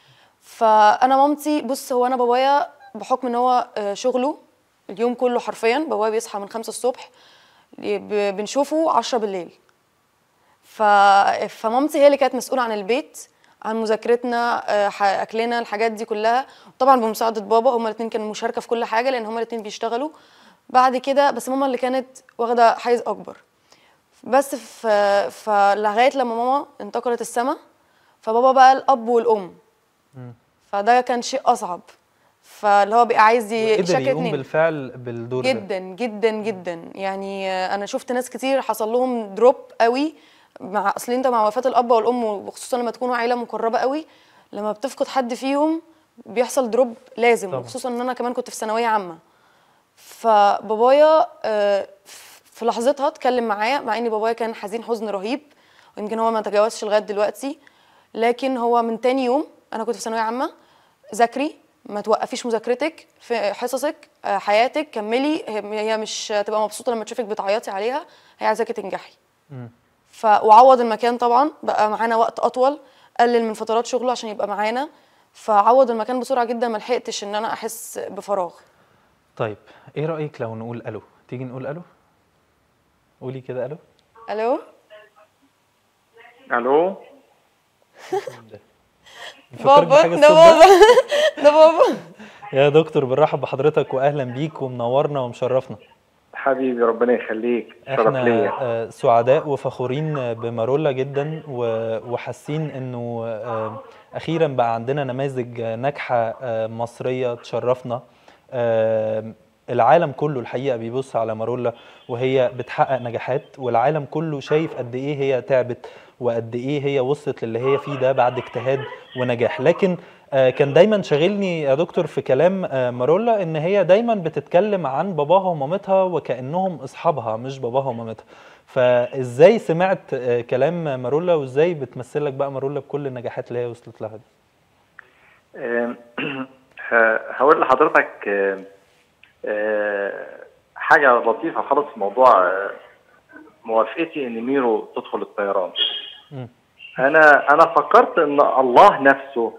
فانا مامتي بص هو انا بابايا بحكم ان هو آه، شغله اليوم كله حرفيا بابايا بيصحى من خمسة الصبح ب- بنشوفه عشرة بالليل ف... فمامتي هي اللي كانت مسؤولة عن البيت عن مذاكرتنا آه، ح- اكلنا الحاجات دي كلها طبعا بمساعدة بابا هما الاثنين كانوا مشاركة في كل حاجة لان هما الاثنين بيشتغلوا بعد كده بس ماما اللي كانت واخدة حيز اكبر بس ف... فلغاية لما ماما انتقلت السما فبابا بقى الاب والام فده كان شيء اصعب فاللي هو بقى عايز ي- قدر يشكل يقوم اتنين بالفعل بالدور ده جدا جدا جدا يعني آه، انا شفت ناس كتير حصل لهم دروب قوي مع اصل انت مع وفاه الاب والام وخصوصا لما تكونوا عيله مقربه قوي لما بتفقد حد فيهم بيحصل دروب لازم طبعا. وخصوصا ان انا كمان كنت في ثانويه عامه فبابايا آه، في لحظتها اتكلم معايا مع ان بابايا كان حزين حزن رهيب ويمكن هو ما تجاوزش لغايه دلوقتي لكن هو من تاني يوم انا كنت في ثانويه عامه ذاكري ما توقفيش مذاكرتك في حصصك آه، حياتك كملي هي هي مش هتبقى مبسوطه لما تشوفك بتعيطي عليها هي عايزاكي تنجحي مم. ف وعوض المكان طبعا بقى معانا وقت اطول قلل من فترات شغله عشان يبقى معانا فعوض المكان بسرعه جدا ما لحقتش ان انا احس بفراغ طيب ايه رايك لو نقول الو تيجي نقول الو قولي كده الو الو الو نفكرك بحاجة ده الصوت بابا ده بابا يا دكتور بنرحب بحضرتك واهلا بيك ومنورنا ومشرفنا حبيبي ربنا يخليك شرف احنا ليا آه، سعداء وفخورين بمارولا جدا و- وحاسين انه آه، اخيرا بقى عندنا نماذج آه، ناجحه آه، مصريه تشرفنا آه، العالم كله الحقيقه بيبص على مارولا وهي بتحقق نجاحات والعالم كله شايف قد ايه هي تعبت وقد ايه هي وصلت للي هي فيه ده بعد اجتهاد ونجاح لكن آه، كان دايما شاغلني يا دكتور في كلام آه، مارولا ان هي دايما بتتكلم عن باباها ومامتها وكانهم اصحابها مش باباها ومامتها فازاي سمعت آه، كلام مارولا وازاي بتمثلك بقى مارولا بكل النجاحات اللي هي وصلت لها دي آم، ه- هقول لحضرتك آم، آه، حاجة لطيفة خالص في موضوع آه، موافقتي إن ميرو تدخل الطيران. مم. أنا أنا فكرت إن الله نفسه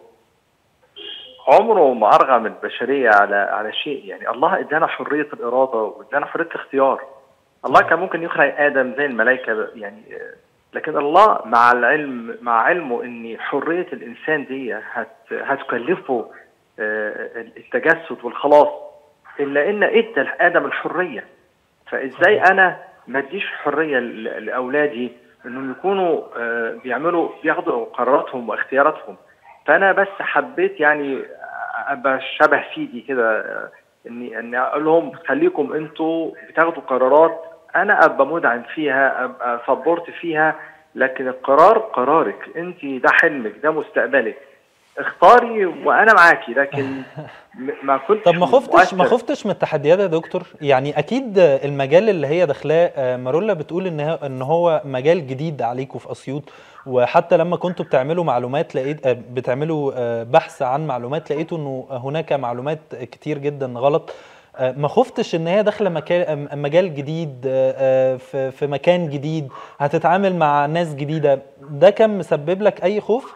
عمره ما أرغم البشرية على على شيء يعني الله إدانا حرية الإرادة وإدانا حرية الاختيار. الله كان ممكن يخلق آدم زي الملائكة يعني آه، لكن الله مع العلم مع علمه ان حريه الانسان دي هت هتكلفه آه، التجسد والخلاص الا ان ادى لادم الحريه فازاي انا ما اديش حريه ل- لاولادي انهم يكونوا آه، بيعملوا بياخدوا قراراتهم واختياراتهم فانا بس حبيت يعني ابقى شبه سيدي كده آه، اني اني اقول لهم خليكم انتوا بتاخدوا قرارات انا ابقى مدعم فيها ابقى سبورت فيها لكن القرار قرارك انت ده حلمك ده مستقبلك اختاري وانا معاكي لكن م- ما كنتش طب ما خفتش ما مؤثر. خفتش من التحديات يا دكتور يعني اكيد المجال اللي هي داخلاه آه، مارولا بتقول ان هي- ان هو مجال جديد عليكم في اسيوط وحتى لما كنتوا بتعملوا معلومات لقيت آه، بتعملوا آه، بحث عن معلومات لقيتوا انه هناك معلومات كتير جدا غلط آه، ما خفتش ان هي داخله مكان مجال جديد آه، آه، في في مكان جديد هتتعامل مع ناس جديده ده كان مسبب لك اي خوف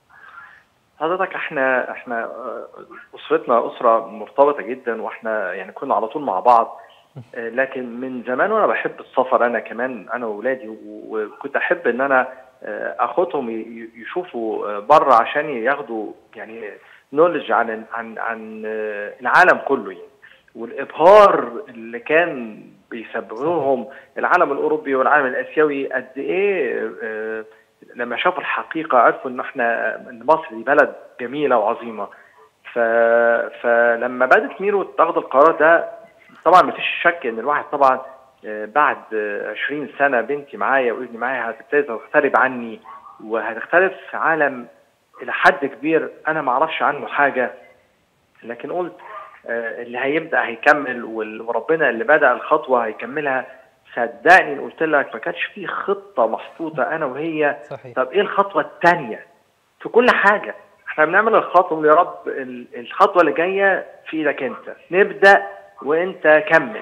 حضرتك احنا احنا آه، اسرتنا اسره مرتبطه جدا واحنا يعني كنا على طول مع بعض آه، لكن من زمان وانا بحب السفر انا كمان انا واولادي و- وكنت احب ان انا آه، اخدهم ي- ي- يشوفوا بره عشان ياخدوا يعني نولج عن عن عن آه، العالم كله يعني والابهار اللي كان بيسببه لهم العالم الاوروبي والعالم الاسيوي قد ايه آه، لما شافوا الحقيقه عرفوا ان احنا ان مصر دي بلد جميله وعظيمه ف... فلما بدات ميرو تاخد القرار ده طبعا ما فيش شك ان الواحد طبعا آه، بعد آه، 20 سنه بنتي معايا وابني معايا هتبتدي تغترب عني وهتختلف في عالم الى حد كبير انا ما اعرفش عنه حاجه لكن قلت آه، اللي هيبدا هيكمل وال- وربنا اللي بدا الخطوه هيكملها صدقني إن قلت لك ما كانش في خطه محطوطه انا وهي صحيح. طب ايه الخطوه الثانيه في كل حاجه احنا بنعمل الخطوه يا رب ال- الخطوه اللي جايه في ايدك انت نبدا وانت كمل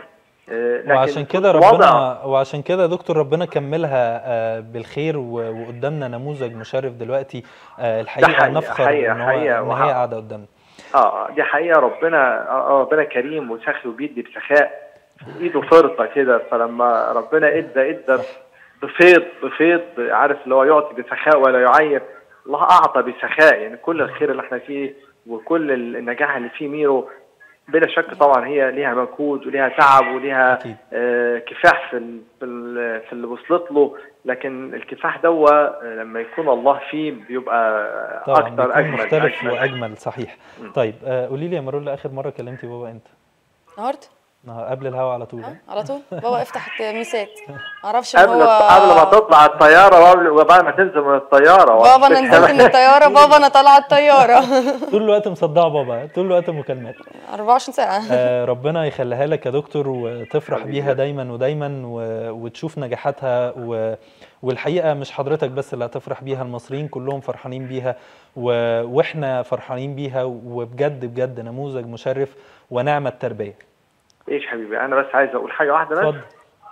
آه، لكن وعشان كده وضع- ربنا وعشان كده يا دكتور ربنا كملها آه، بالخير و- وقدامنا نموذج مشرف دلوقتي آه، الحقيقه حقيقة، نفخر حقيقة، ان هو حقيقة، ان وح- هي قاعده قدامنا اه دي حقيقه ربنا آه آه، ربنا كريم وسخي وبيدي بسخاء ايده فرطه كده فلما ربنا ادى ادى بفيض بفيض عارف اللي هو يعطي بسخاء ولا يعير الله اعطى بسخاء يعني كل الخير اللي احنا فيه وكل النجاح اللي فيه ميرو بلا شك طبعا هي ليها مجهود وليها تعب وليها آه كفاح في ال- في ال- في اللي وصلت له لكن الكفاح دوا آه، لما يكون الله فيه بيبقى طبعا اكتر بيكون اجمل مختلف أجمل. واجمل صحيح طيب آه، قولي لي يا مارولا اخر مره كلمتي بابا امتى النهارده النهار- قبل الهوا على طول ها؟ على طول بابا افتح التميسات معرفش ان قبل هو قبل ما تطلع الطياره وقبل وبعد ما تنزل من الطياره بابا انا نزلت من الطياره بابا انا طالعه الطياره طول الوقت مصدعه بابا طول الوقت مكالمات 24 ساعه آه، ربنا يخليها لك يا دكتور وتفرح بيها دايما ودايما و- وتشوف نجاحاتها و... والحقيقه مش حضرتك بس اللي هتفرح بيها المصريين كلهم فرحانين بيها و... واحنا فرحانين بيها وبجد بجد نموذج مشرف ونعمه تربيه ايش حبيبي انا بس عايز اقول حاجه واحده بس اتفضل.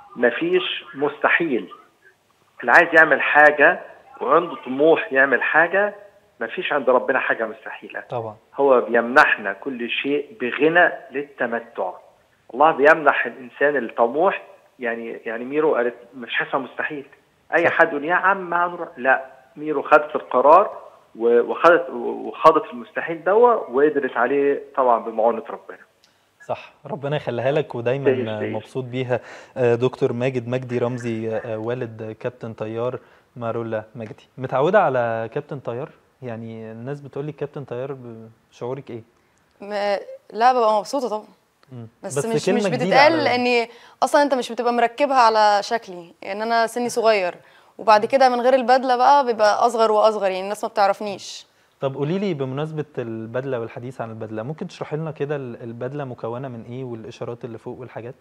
مفيش مستحيل اللي عايز يعمل حاجه وعنده طموح يعمل حاجه مفيش عند ربنا حاجه مستحيله طبعا هو بيمنحنا كل شيء بغنى للتمتع الله بيمنح الانسان الطموح يعني يعني ميرو قالت مش حاسه مستحيل اي حد يقول يا عم ما هنروح لا ميرو خدت القرار و- وخدت وخاضت المستحيل دوا وقدرت عليه طبعا بمعونه ربنا صح ربنا يخليها لك ودايما تعيش- تعيش. مبسوط بيها آه، دكتور ماجد مجدي رمزي آه، والد كابتن طيار مارولا مجدي متعوده على كابتن طيار يعني الناس بتقول لي كابتن طيار ب- شعورك ايه م- لا ببقى مبسوطه طبعا مم. بس, مش كلمة مش جديدة بتتقال على- لاني اصلا انت مش بتبقى مركبها على شكلي يعني انا سني صغير وبعد كده من غير البدله بقى بيبقى اصغر واصغر يعني الناس ما بتعرفنيش طب قولي لي بمناسبة البدلة والحديث عن البدلة ممكن تشرحي لنا كده ال- البدلة مكونة من ايه والإشارات اللي فوق والحاجات؟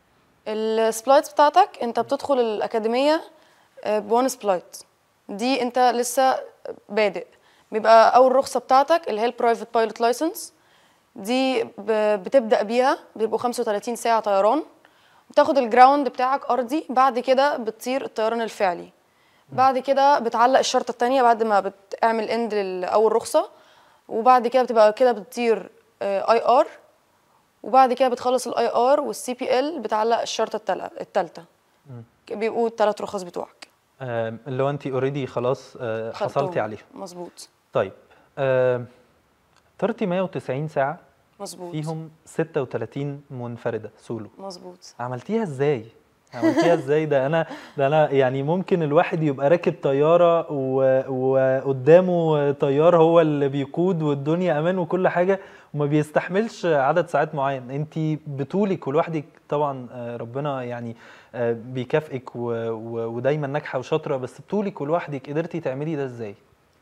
السبلايتس بتاعتك انت بتدخل الاكاديميه آه، بوان سبلايت دي انت لسه بادئ بيبقى اول رخصه بتاعتك اللي هي البرايفت بايلوت لايسنس دي ب- بتبدا بيها بيبقوا 35 ساعه طيران بتاخد الجراوند بتاعك ارضي بعد كده بتطير الطيران الفعلي بعد كده بتعلق الشرطه الثانيه بعد ما بتعمل اند لاول رخصه وبعد كده بتبقى كده بتطير اي ار وبعد كده بتخلص الاي ار والسي بي ال بتعلق الشرطه الثالثه بيبقوا الثلاث رخص بتوعك آه اللي هو انت اوريدي خلاص آه خدتهم. حصلتي عليها مظبوط طيب آه طرتي 190 ساعة مظبوط فيهم 36 منفردة سولو مظبوط عملتيها ازاي؟ عملتيها ازاي ده انا ده انا يعني ممكن الواحد يبقى راكب طياره و- وقدامه طيار هو اللي بيقود والدنيا امان وكل حاجه وما بيستحملش عدد ساعات معين انت بطولك ولوحدك طبعا آه، ربنا يعني آه، بيكافئك و- و- ودايما ناجحه وشاطره بس بطولك ولوحدك قدرتي تعملي ده ازاي؟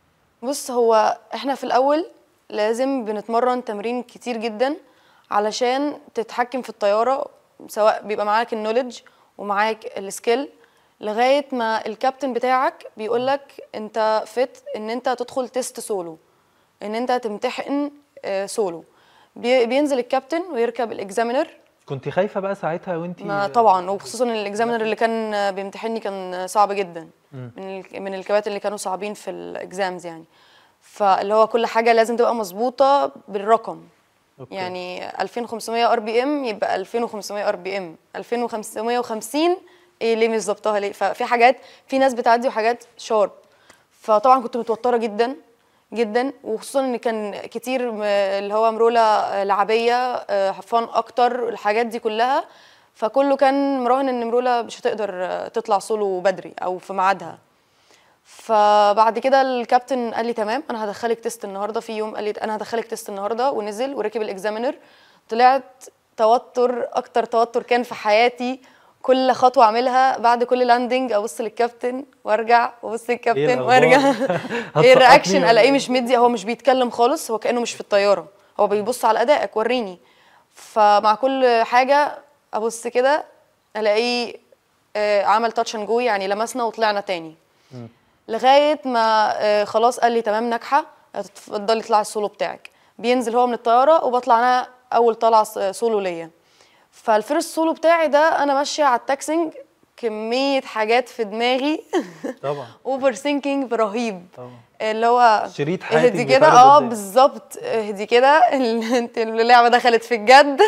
بص هو احنا في الاول لازم بنتمرن تمرين كتير جدا علشان تتحكم في الطياره سواء بيبقى معاك النولج ومعاك السكيل لغايه ما الكابتن بتاعك بيقول لك انت فت ان انت تدخل تيست سولو ان انت تمتحن آه، سولو بي- بينزل الكابتن ويركب الاكزامينر كنت خايفه بقى ساعتها وانت ما طبعا وخصوصا الاكزامينر اللي كان آه، بيمتحني كان صعب جدا مم. من ال- من الكباتن اللي كانوا صعبين في الاكزامز يعني فاللي هو كل حاجه لازم تبقى مظبوطه بالرقم أوكي. يعني 2500 ار بي ام يبقى 2500 ار بي ام 2550 ايه ليه مش ظبطها ليه ففي حاجات في ناس بتعدي وحاجات شارب فطبعا كنت متوتره جدا جدا وخصوصا ان كان كتير م- اللي هو مروله لعبيه آه، فان اكتر الحاجات دي كلها فكله كان مراهن ان مروله مش هتقدر آه، تطلع سولو بدري او في ميعادها فبعد كده الكابتن قال لي تمام انا هدخلك تيست النهارده في يوم قال لي انا هدخلك تيست النهارده ونزل وركب الاكزامينر طلعت توتر اكتر توتر كان في حياتي كل خطوه اعملها بعد كل لاندنج ابص للكابتن وارجع وابص للكابتن الأخبار؟ وارجع هتسقطني ايه الرياكشن ولا الاقيه إيه؟ مش مدي هو مش بيتكلم خالص هو كانه مش في الطياره هو بيبص على ادائك وريني فمع كل حاجه ابص كده الاقيه آه، عمل تاتش اند جو يعني لمسنا وطلعنا تاني لغايه ما آه، خلاص قال لي تمام ناجحه اتفضلي اطلعي السولو بتاعك بينزل هو من الطياره وبطلع انا اول طلعه س- سولو ليا فالفيرست سولو بتاعي ده انا ماشيه على التاكسنج كميه حاجات في دماغي طبعا اوفر ثينكينج رهيب طبعا اللي هو شريط حياتك اهدي كده بيتعرض اه قدامك. بالظبط اهدي كده ال- انت اللعبه دخلت في الجد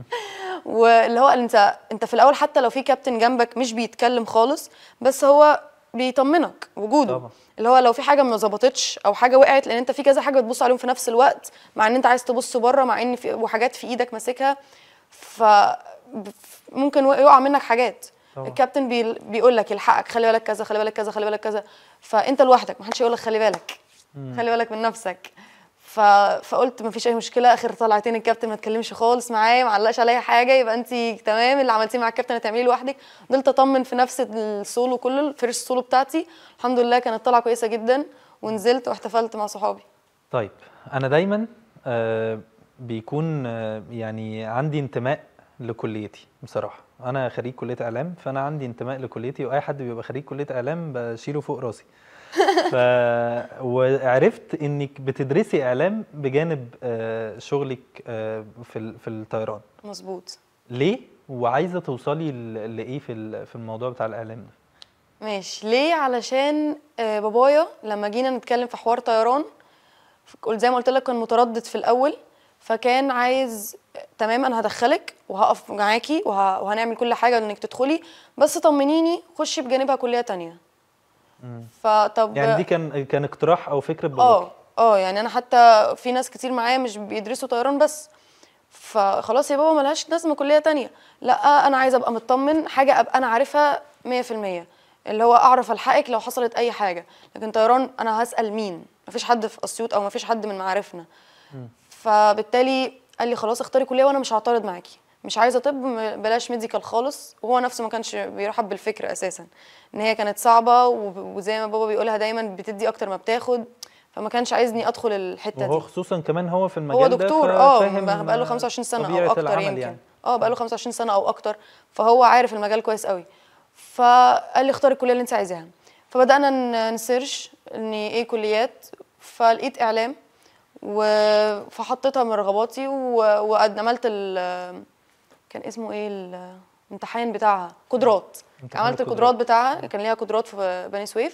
واللي هو انت انت في الاول حتى لو في كابتن جنبك مش بيتكلم خالص بس هو بيطمنك وجوده طبعا. اللي هو لو في حاجه ما ظبطتش او حاجه وقعت لان انت في كذا حاجه بتبص عليهم في نفس الوقت مع ان انت عايز تبص بره مع ان في وحاجات في ايدك ماسكها ف ممكن يقع منك حاجات طبعا. الكابتن بي... بيقول لك يلحقك خلي بالك كذا خلي بالك كذا خلي بالك كذا فانت لوحدك ما حدش يقول لك خلي بالك مم. خلي بالك من نفسك ف... فقلت ما فيش اي مشكله اخر طلعتين الكابتن ما تكلمش خالص معايا ما علقش عليا حاجه يبقى انت تمام اللي عملتيه مع الكابتن هتعمليه لوحدك فضلت اطمن في نفس السولو كله الفيرست سولو بتاعتي الحمد لله كانت طلعه كويسه جدا ونزلت واحتفلت مع صحابي طيب انا دايما آه، بيكون آه، يعني عندي انتماء لكليتي بصراحه انا خريج كليه اعلام فانا عندي انتماء لكليتي واي حد بيبقى خريج كليه اعلام بشيله فوق راسي ف وعرفت انك بتدرسي اعلام بجانب آه، شغلك آه، في ال- في الطيران مظبوط ليه وعايزه توصلي ل- لايه في ال- في الموضوع بتاع الاعلام ده ماشي ليه علشان آه، بابايا لما جينا نتكلم في حوار طيران قلت زي ما قلت لك كان متردد في الاول فكان عايز آه، تمام انا هدخلك وهقف معاكي وه... وهنعمل كل حاجه انك تدخلي بس طمنيني خشي بجانبها كليه تانية مم. فطب يعني دي كان كان اقتراح او فكره باباكي اه اه يعني انا حتى في ناس كتير معايا مش بيدرسوا طيران بس فخلاص يا بابا ملهاش لازمه كليه تانية لا انا عايزه ابقى مطمن حاجه ابقى انا عارفها 100% اللي هو اعرف الحقك لو حصلت اي حاجه لكن طيران انا هسال مين مفيش حد في اسيوط او مفيش حد من معارفنا فبالتالي قال لي خلاص اختاري كليه وانا مش هعترض معاكي مش عايزه طب م- بلاش ميديكال خالص وهو نفسه ما كانش بيرحب بالفكره اساسا ان هي كانت صعبه وب- وزي ما بابا بيقولها دايما بتدي اكتر ما بتاخد فما كانش عايزني ادخل الحته وهو دي خصوصا كمان هو في المجال هو ده دكتور اه ففاهم بقى له 25 سنه طبيعة او اكتر العمل يمكن يعني. اه بقى له 25 سنه او اكتر فهو عارف المجال كويس قوي فقال لي اختاري الكليه اللي انت عايزاها فبدانا ن- نسيرش ان ايه كليات فلقيت اعلام و- فحطيتها من رغباتي و- وعملت ال كان اسمه ايه الامتحان بتاعها قدرات امتحان عملت القدرات. القدرات بتاعها كان ليها قدرات في بني سويف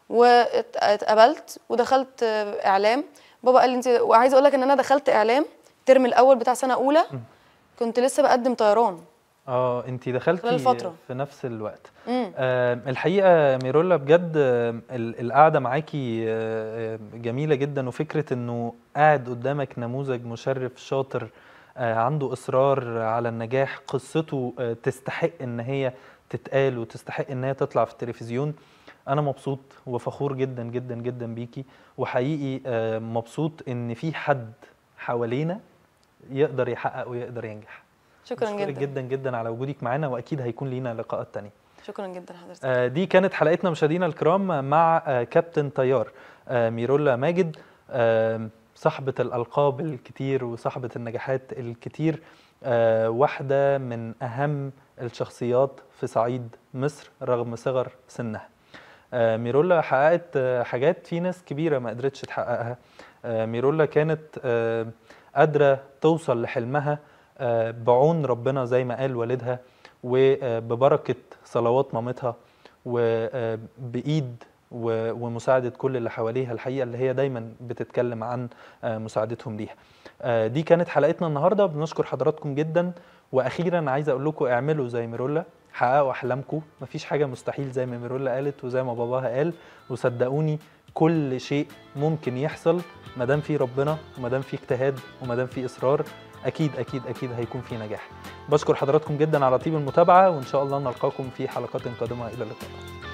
واتقبلت ودخلت اعلام بابا قال لي انت وعايزه اقول لك ان انا دخلت اعلام الترم الاول بتاع سنه اولى كنت لسه بقدم طيران اه انت دخلتي خلال فترة. في نفس الوقت مم. آه الحقيقه ميرولا بجد آه ال- القعده معاكي آه آه، جميله جدا وفكره انه قاعد قدامك نموذج مشرف شاطر آه عنده اصرار على النجاح قصته آه تستحق ان هي تتقال وتستحق ان هي تطلع في التلفزيون انا مبسوط وفخور جدا جدا جدا بيكي وحقيقي آه مبسوط ان في حد حوالينا يقدر يحقق ويقدر ينجح شكرا بشكرك جدا جدا جدا على وجودك معانا واكيد هيكون لينا لقاءات تانية شكرا جدا حضرتك آه، دي كانت حلقتنا مشاهدينا الكرام مع آه، كابتن طيار آه، ميرولا ماجد آه، صاحبة الألقاب الكتير وصاحبة النجاحات الكتير آه، واحدة من أهم الشخصيات في صعيد مصر رغم صغر سنها آه، ميرولا حققت آه، حاجات في ناس كبيرة ما قدرتش تحققها آه، ميرولا كانت آه، قادرة توصل لحلمها آه، بعون ربنا زي ما قال والدها وببركة صلوات مامتها وبإيد و- ومساعدة كل اللي حواليها الحقيقة اللي هي دايما بتتكلم عن آه، مساعدتهم ليها آه، دي كانت حلقتنا النهاردة بنشكر حضراتكم جدا وأخيرا عايز أقول لكم اعملوا زي ميرولا حققوا أحلامكم مفيش حاجة مستحيل زي ما ميرولا قالت وزي ما باباها قال وصدقوني كل شيء ممكن يحصل ما دام في ربنا وما دام في اجتهاد وما دام في اصرار اكيد اكيد اكيد هيكون في نجاح بشكر حضراتكم جدا على طيب المتابعه وان شاء الله نلقاكم في حلقات قادمه الى اللقاء